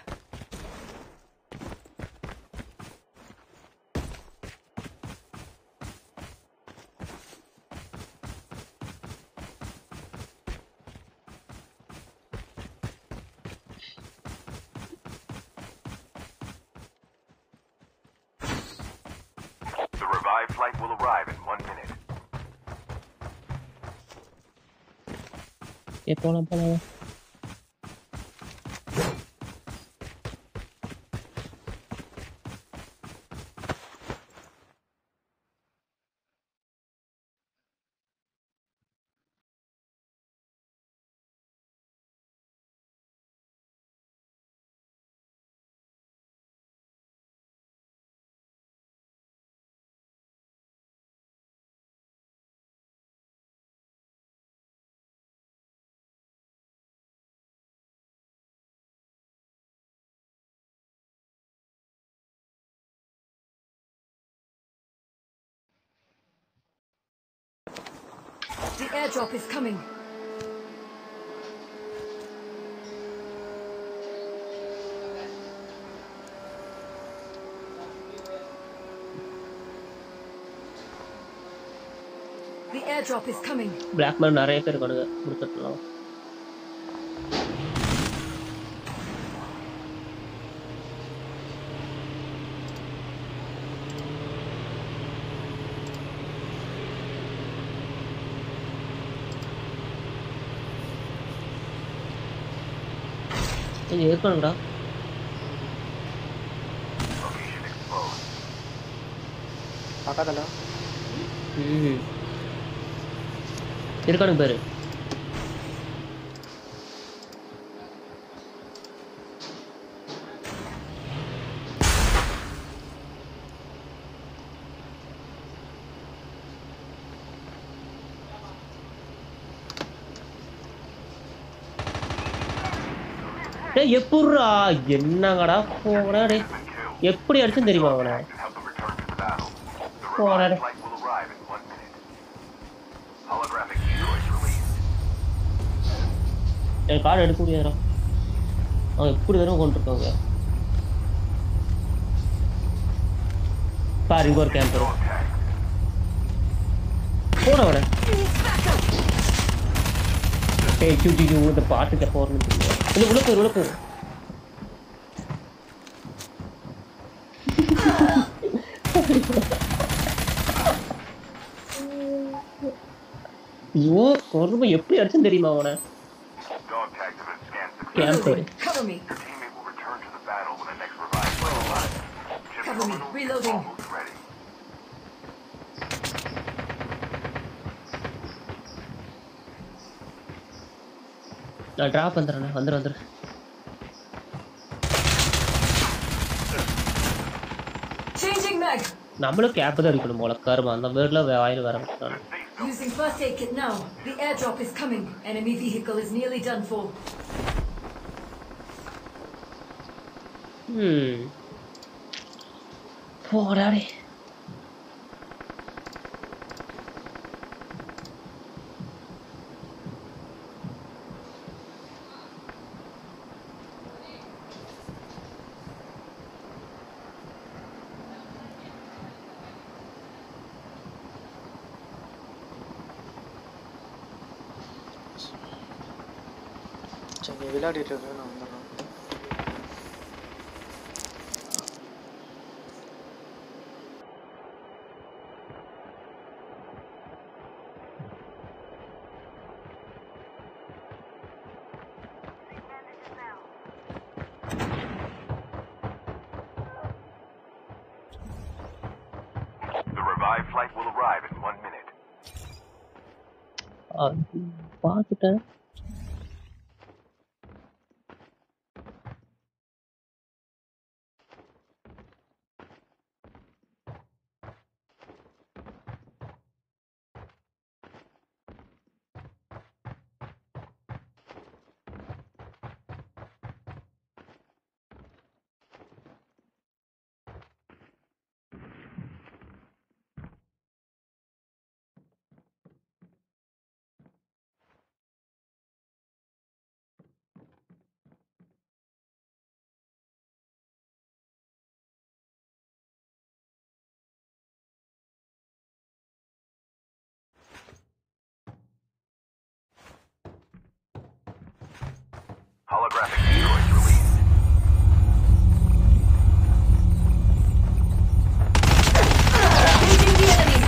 The revived flight will arrive in one minute. ஏ போலாம் போலாம் The airdrop is coming. The airdrop is coming. Black man நிறைய பேர் இருக்கானுங்க முடிச்சிடலாம் கொஞ்சம் இருக்கணும்டா Location exposed. பக்கத்துல ம் இருக்கானுங்க பேரு டேய் எப்புட்றா என்னங்கடா போடா டேய் எப்படி அடிச்சுன்னு தெரியுமா அவனை And help them return to the battle. The போடா revived டேய் flight will arrive in one minute. Holographic destroys released. என் கார்டு எடுக்க முடியாதுடா அவன் எப்படி வரும் கொண்டிருக்காங்க பாரு இங்க ஒரு கேம்ப் வரும் போன அவன ஏய் கியூ கியூ இந்த பாட்டுக்கு போறேன்னு தெரியல இல்ல உள்ள போயிரு உள்ள போயிரு ஐயோ கொடுமை எப்படி அடிச்சுன்னு தெரியுமா அவனை Dog tags have been scanned successfully. Camp Reloading. Cover me. Your teammate will return to the battle when the next revived flight arrives. Chip Cover me. terminal is Reloading. almost ready. நான் ட்ராப் வந்துடுறேன் வந்துடு வந்துடு Changing mag. நம்மளும் கேப் தான் அடிக்கணும் போல கருமா அந்த வேர்ல வாயில் வர மாட்டான் Using first aid kit now. The airdrop is coming. Enemy vehicle is nearly done for. ம் போடாடே சரி நீ விளையாடிட்டு இருக்க நான் வந்துடுறேன் The revived flight will arrive in one minute. பார்த்துட்டேன் Holographic destroys released. Engaging the enemy.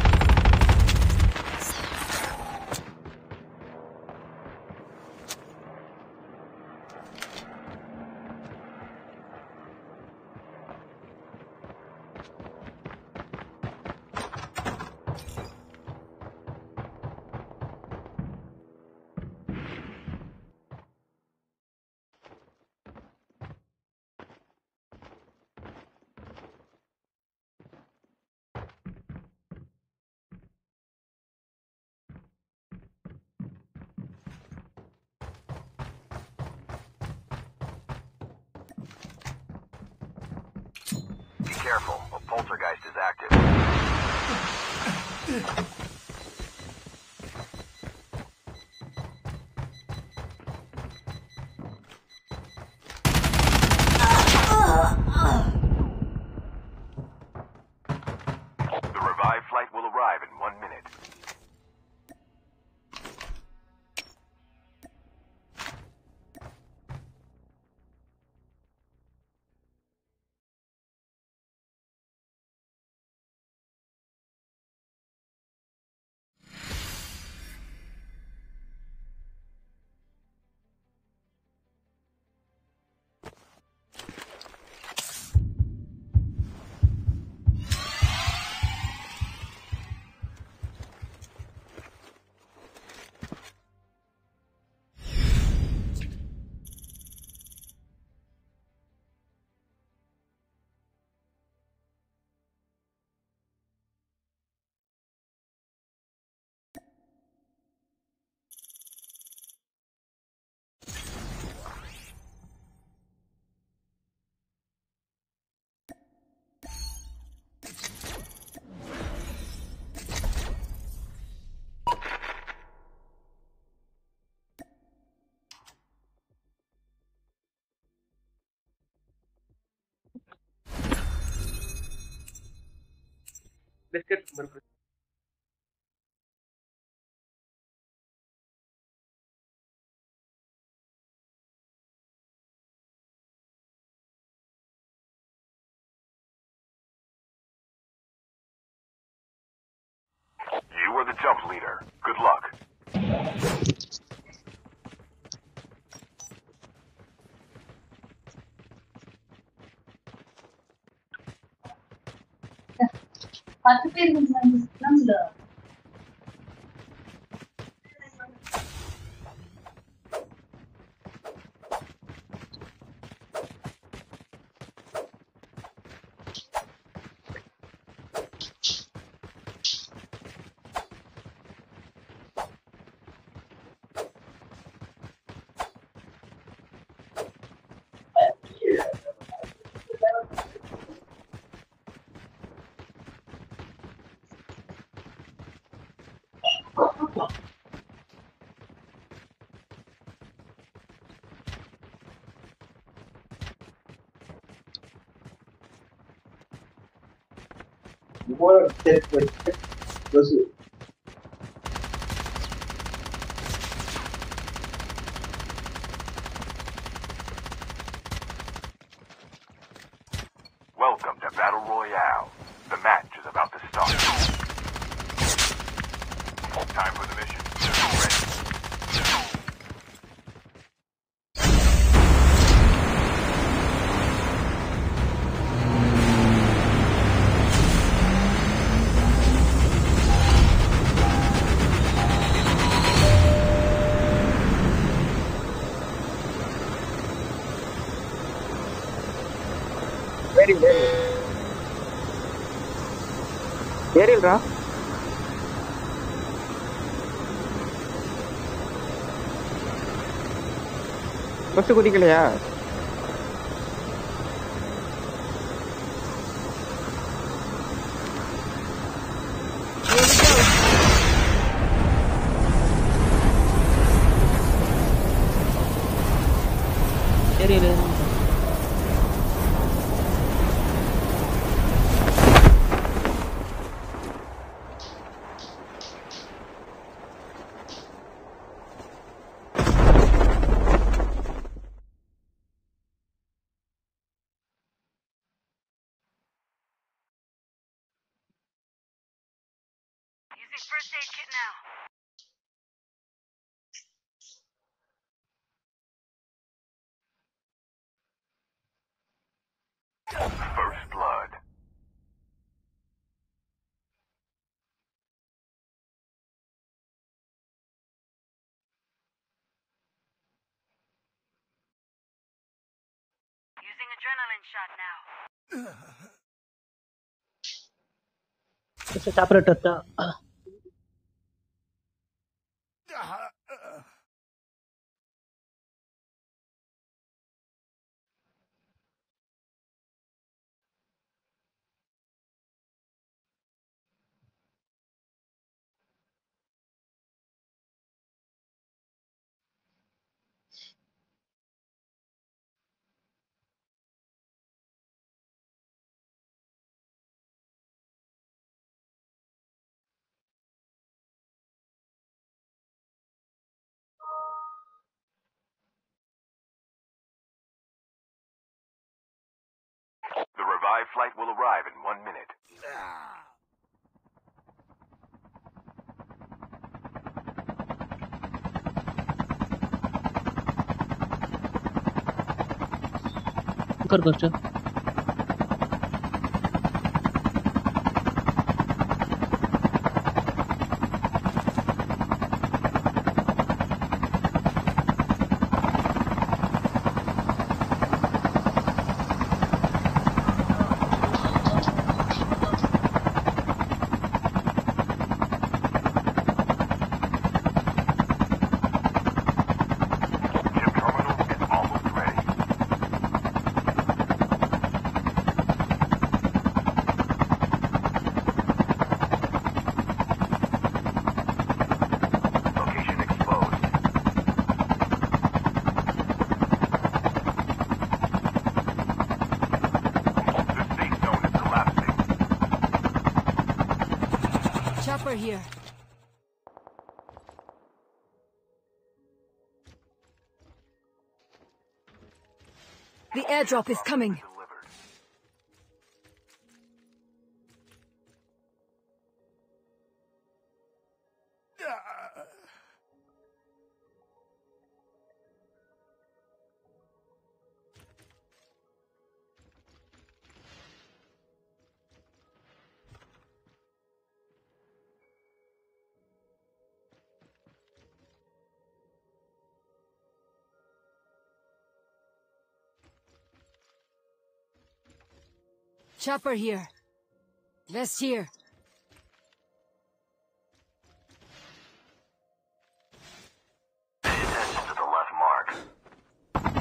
Be careful, a poltergeist is active. The revived flight will arrive in one minute. Biscuit இருக்கு You are the jump leader. Good luck. பத்து பேர் கொஞ்சம் Welcome to Battle Royale. The match is about to start. Time for the mission. Ready. ஏறில் ஏறில் ஏறில்ரா ஃபஸ்ட்டு குதிக்கலையா சரி இரு. Using first aid kit now. First blood. Using adrenaline shot now. சாப்பிடட்டா The revived flight will arrive in one minute. कर कष्ट Chip terminal is almost ready. Location exposed. The safe zone is collapsing. Chopper here. The airdrop is coming. Delivered. Chopper here. Vest here. Pay attention to the left mark.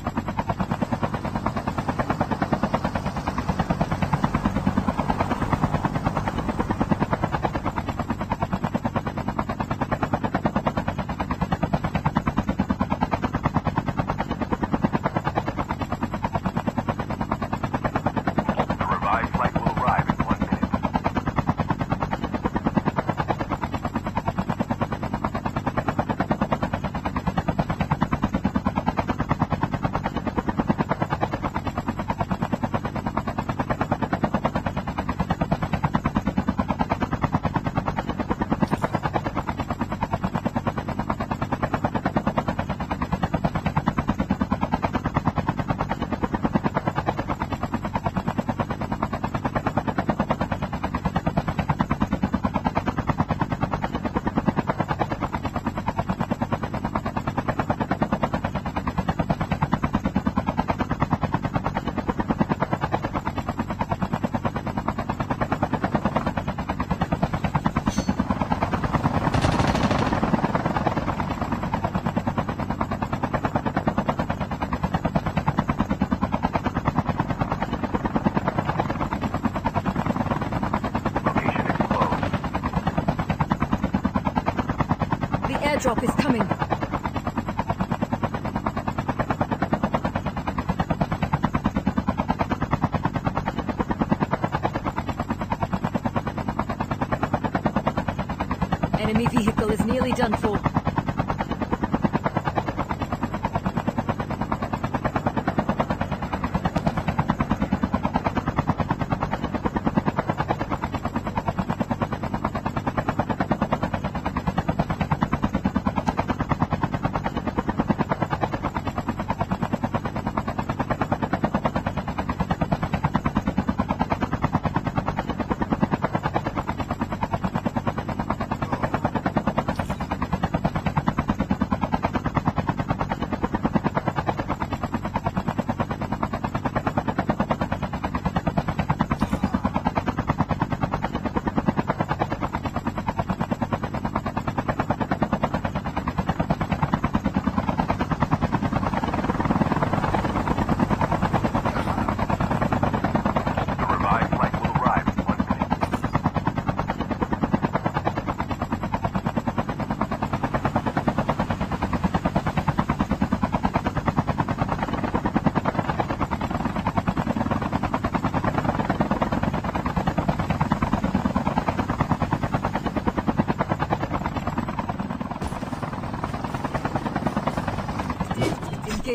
The revived flight will arrive in one minute. Location exposed. The airdrop is coming. Enemy vehicle is nearly done for.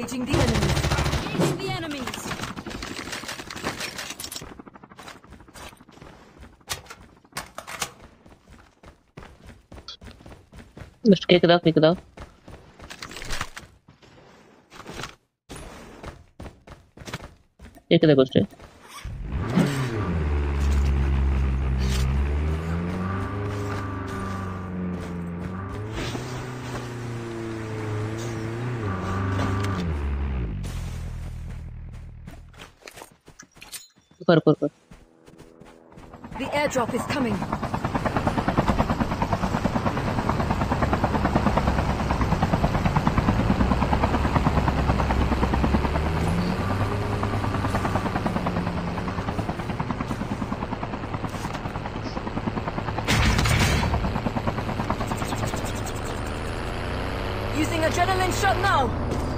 Engaging the enemy. Engaging the enemies. Missed கேக்குதா கேக்குதா கேக்குதா கோஸ்ட் பாரு பாரு பாரு The airdrop is coming. Using adrenaline shot now.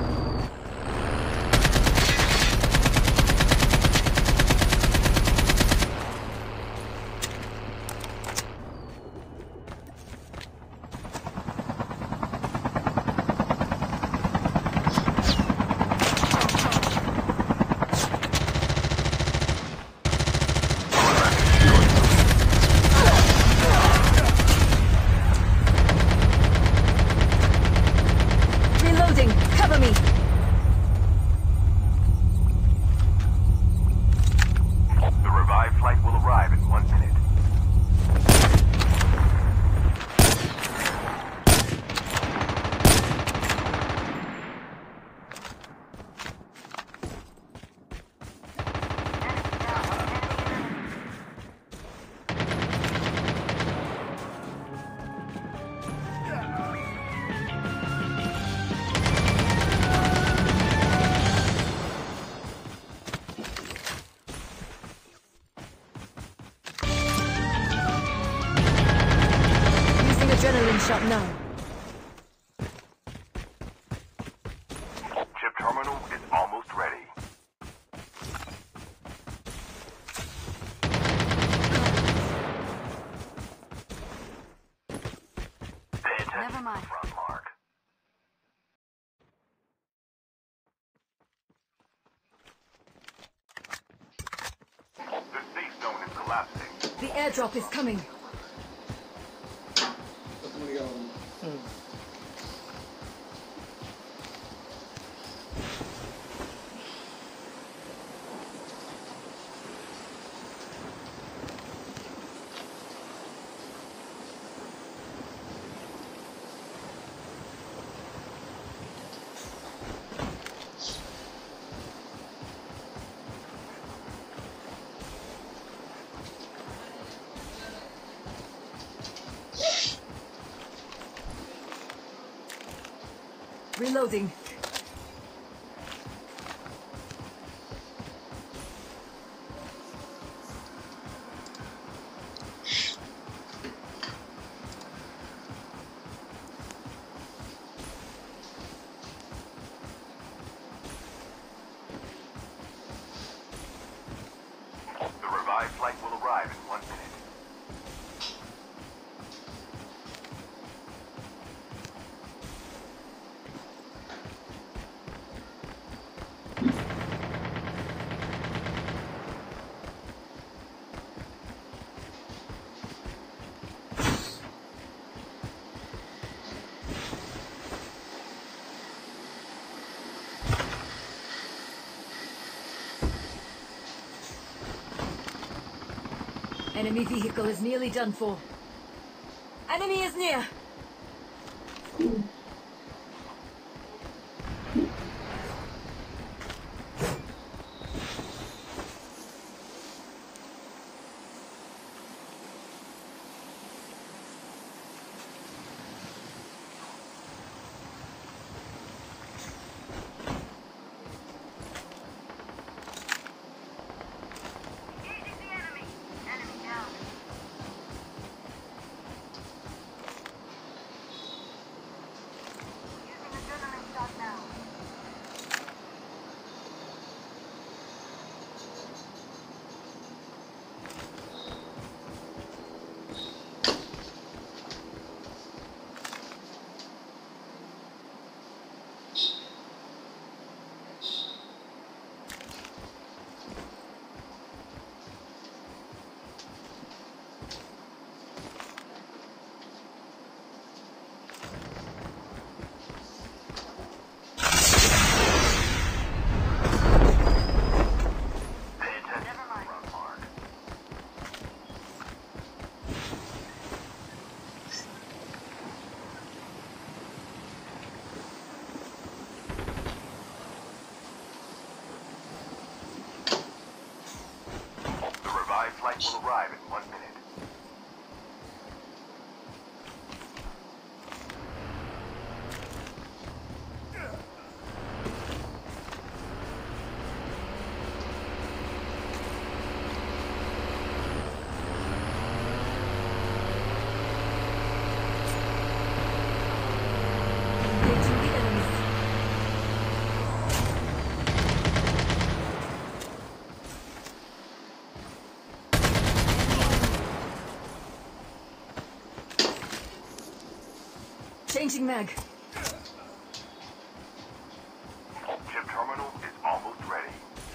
Reloading. Cover me. The revived flight will arrive in one minute. Using adrenaline shot now. Chip terminal is almost ready. Pay attention Never mind. to the front mark. The safe zone is collapsing. The airdrop is coming. Reloading. The revived flight will arrive in one minute. Enemy vehicle is nearly done for. Enemy is near. Engaging the enemy. Enemy down. flight will arrive in one minute. Engaging the enemies. Changing mag. Chip terminal is almost ready.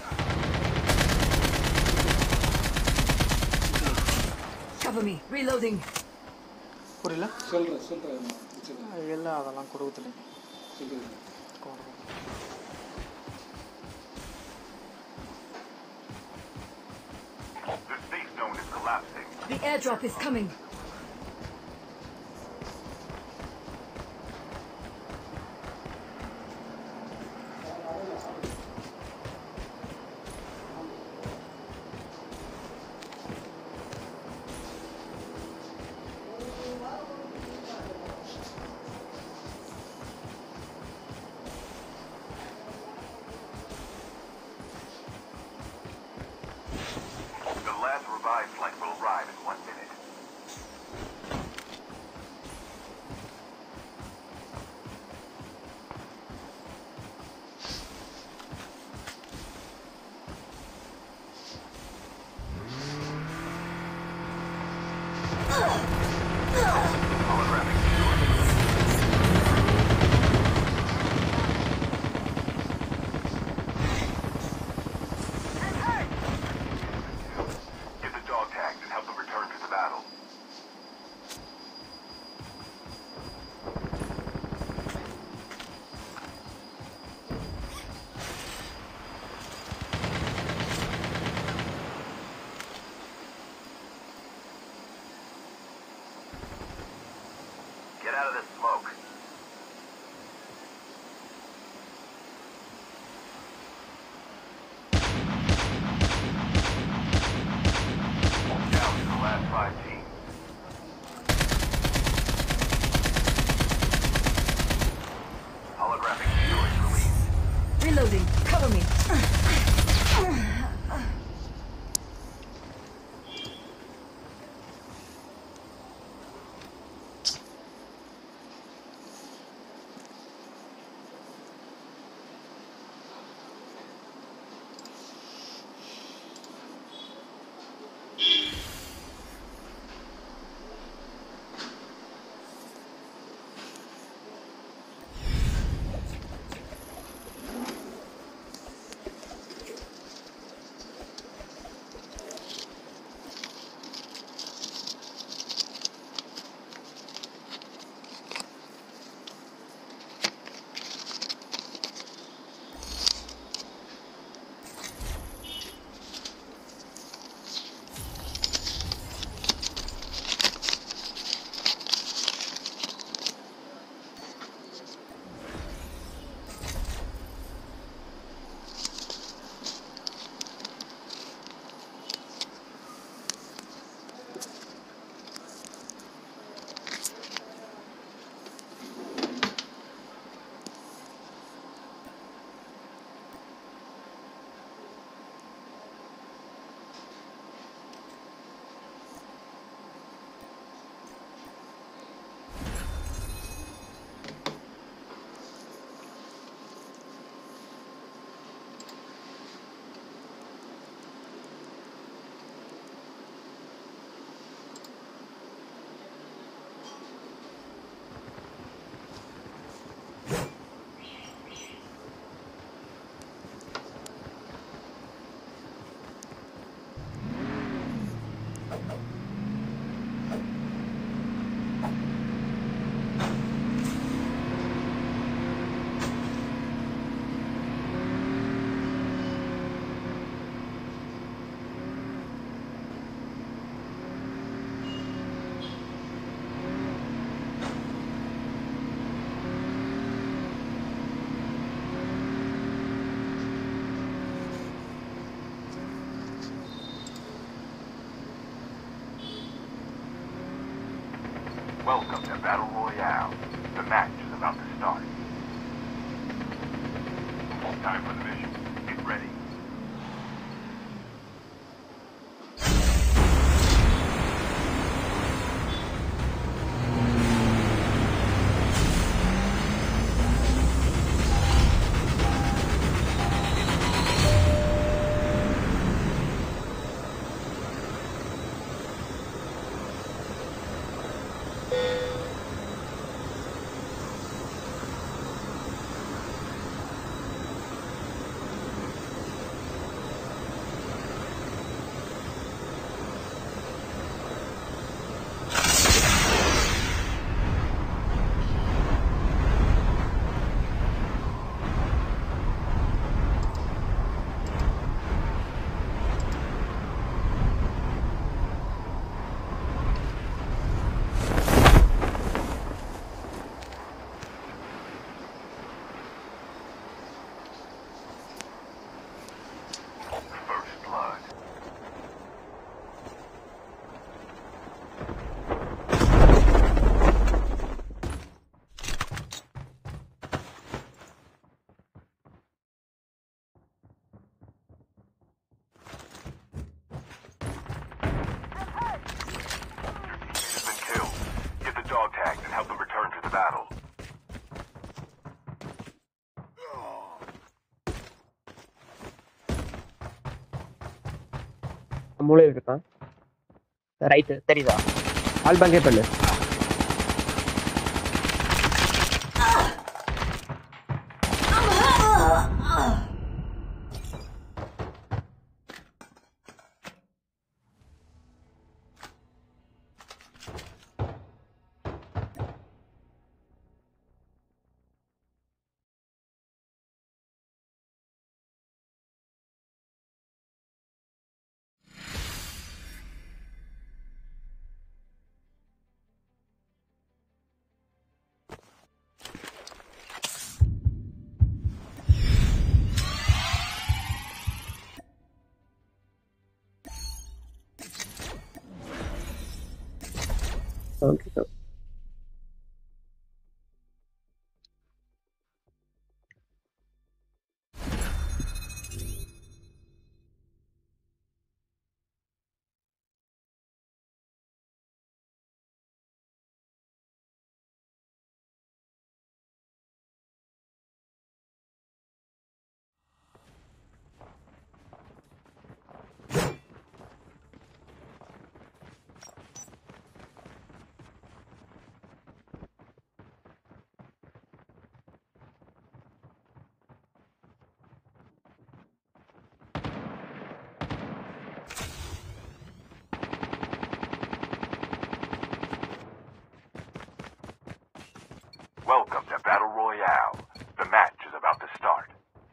Cover me. Reloading. புரியல சொல்கிறேன் சொல்கிறேன் இல்லை அதெல்லாம் கொடுக்குதுல்லைங்க சொல்கிறேன் The safe zone is collapsing. The airdrop is coming. The last revived flight will arrive in one minute. Holographic viewing. Get the dog tags and help them return to the battle. Get out of this smoke. Down to the last five teams. Holographic viewing released. Reloading. Cover me. Welcome to Battle Royale. The match is about to start. Time for the mission. Get ready. First blood. Your teammate has been killed. Get the dog tags and help them return to the battle. மூளை இருக்கான் ரைட்டு தெரியுதா ஆல் பங்கே பண்ணு okay Welcome to Battle Royale. The match is about to start.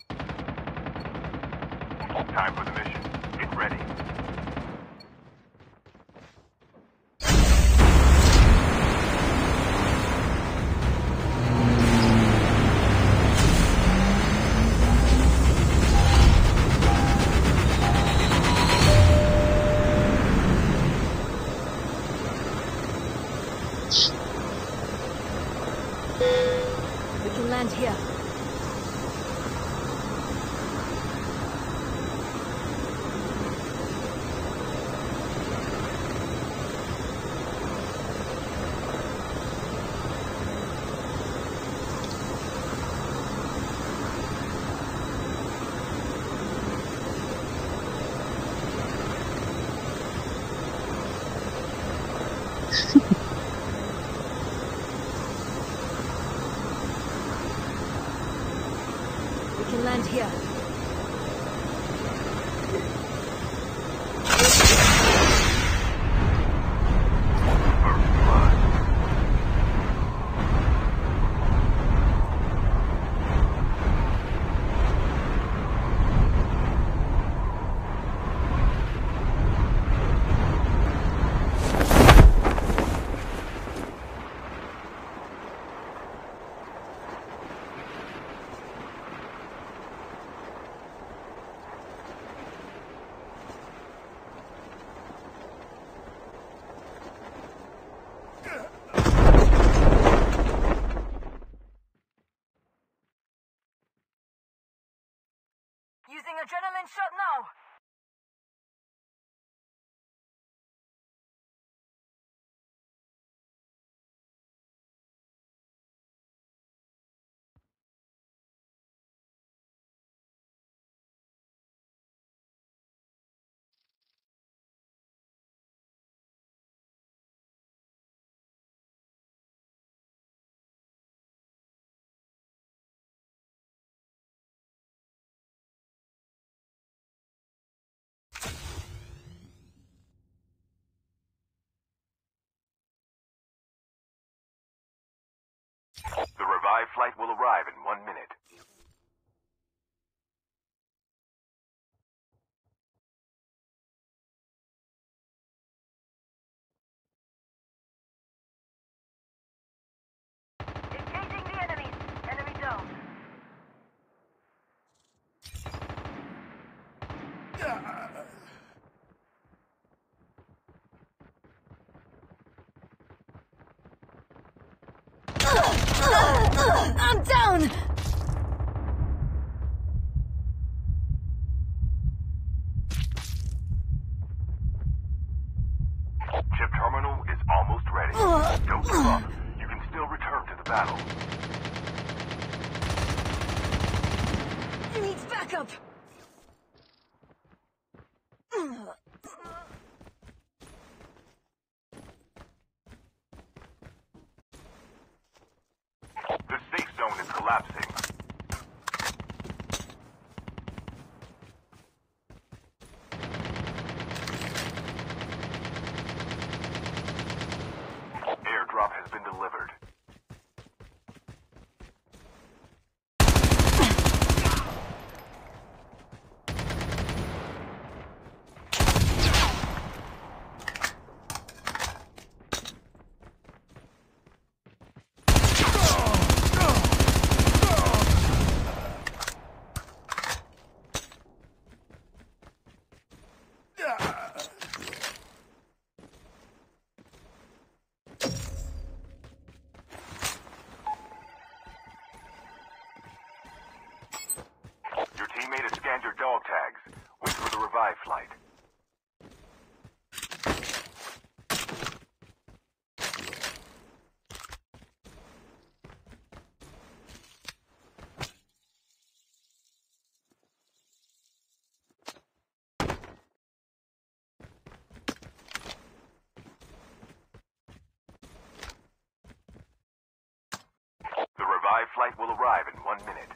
Time for the mission. Get ready. We can land here. We can land here. First blood. Adrenaline shot now. The revived flight will arrive in one minute. Engaging the enemy. Enemy down. I'm down! Chip terminal is almost ready. Don't give up. You can still return to the battle. Needs backup! The safe zone is collapsing. Airdrop has been delivered. Your teammate has scanned your dog tags. Wait for the revive flight. The revive flight will arrive in one minute.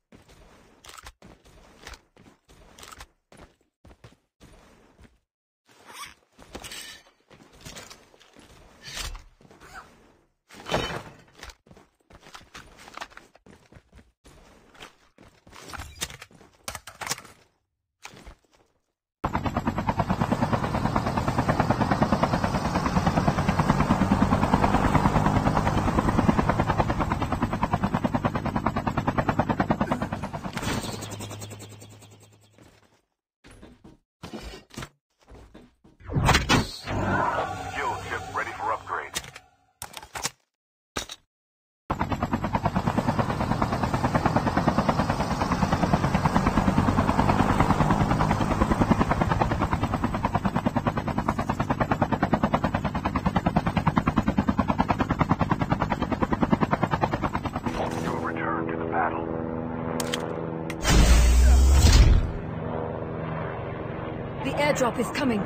Fuel chip ready for upgrade. You will return to the battle. The airdrop is coming.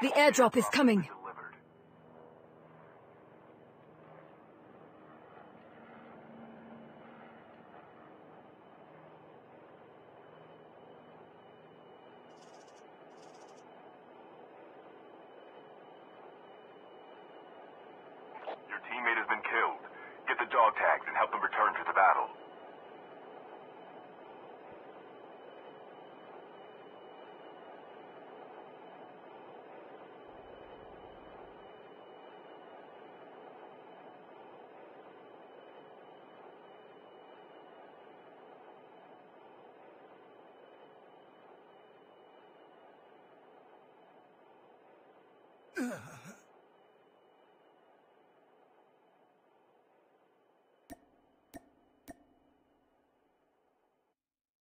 The airdrop is coming. Delivered. Your teammate has been killed. Get the dog tags and help them return to the battle.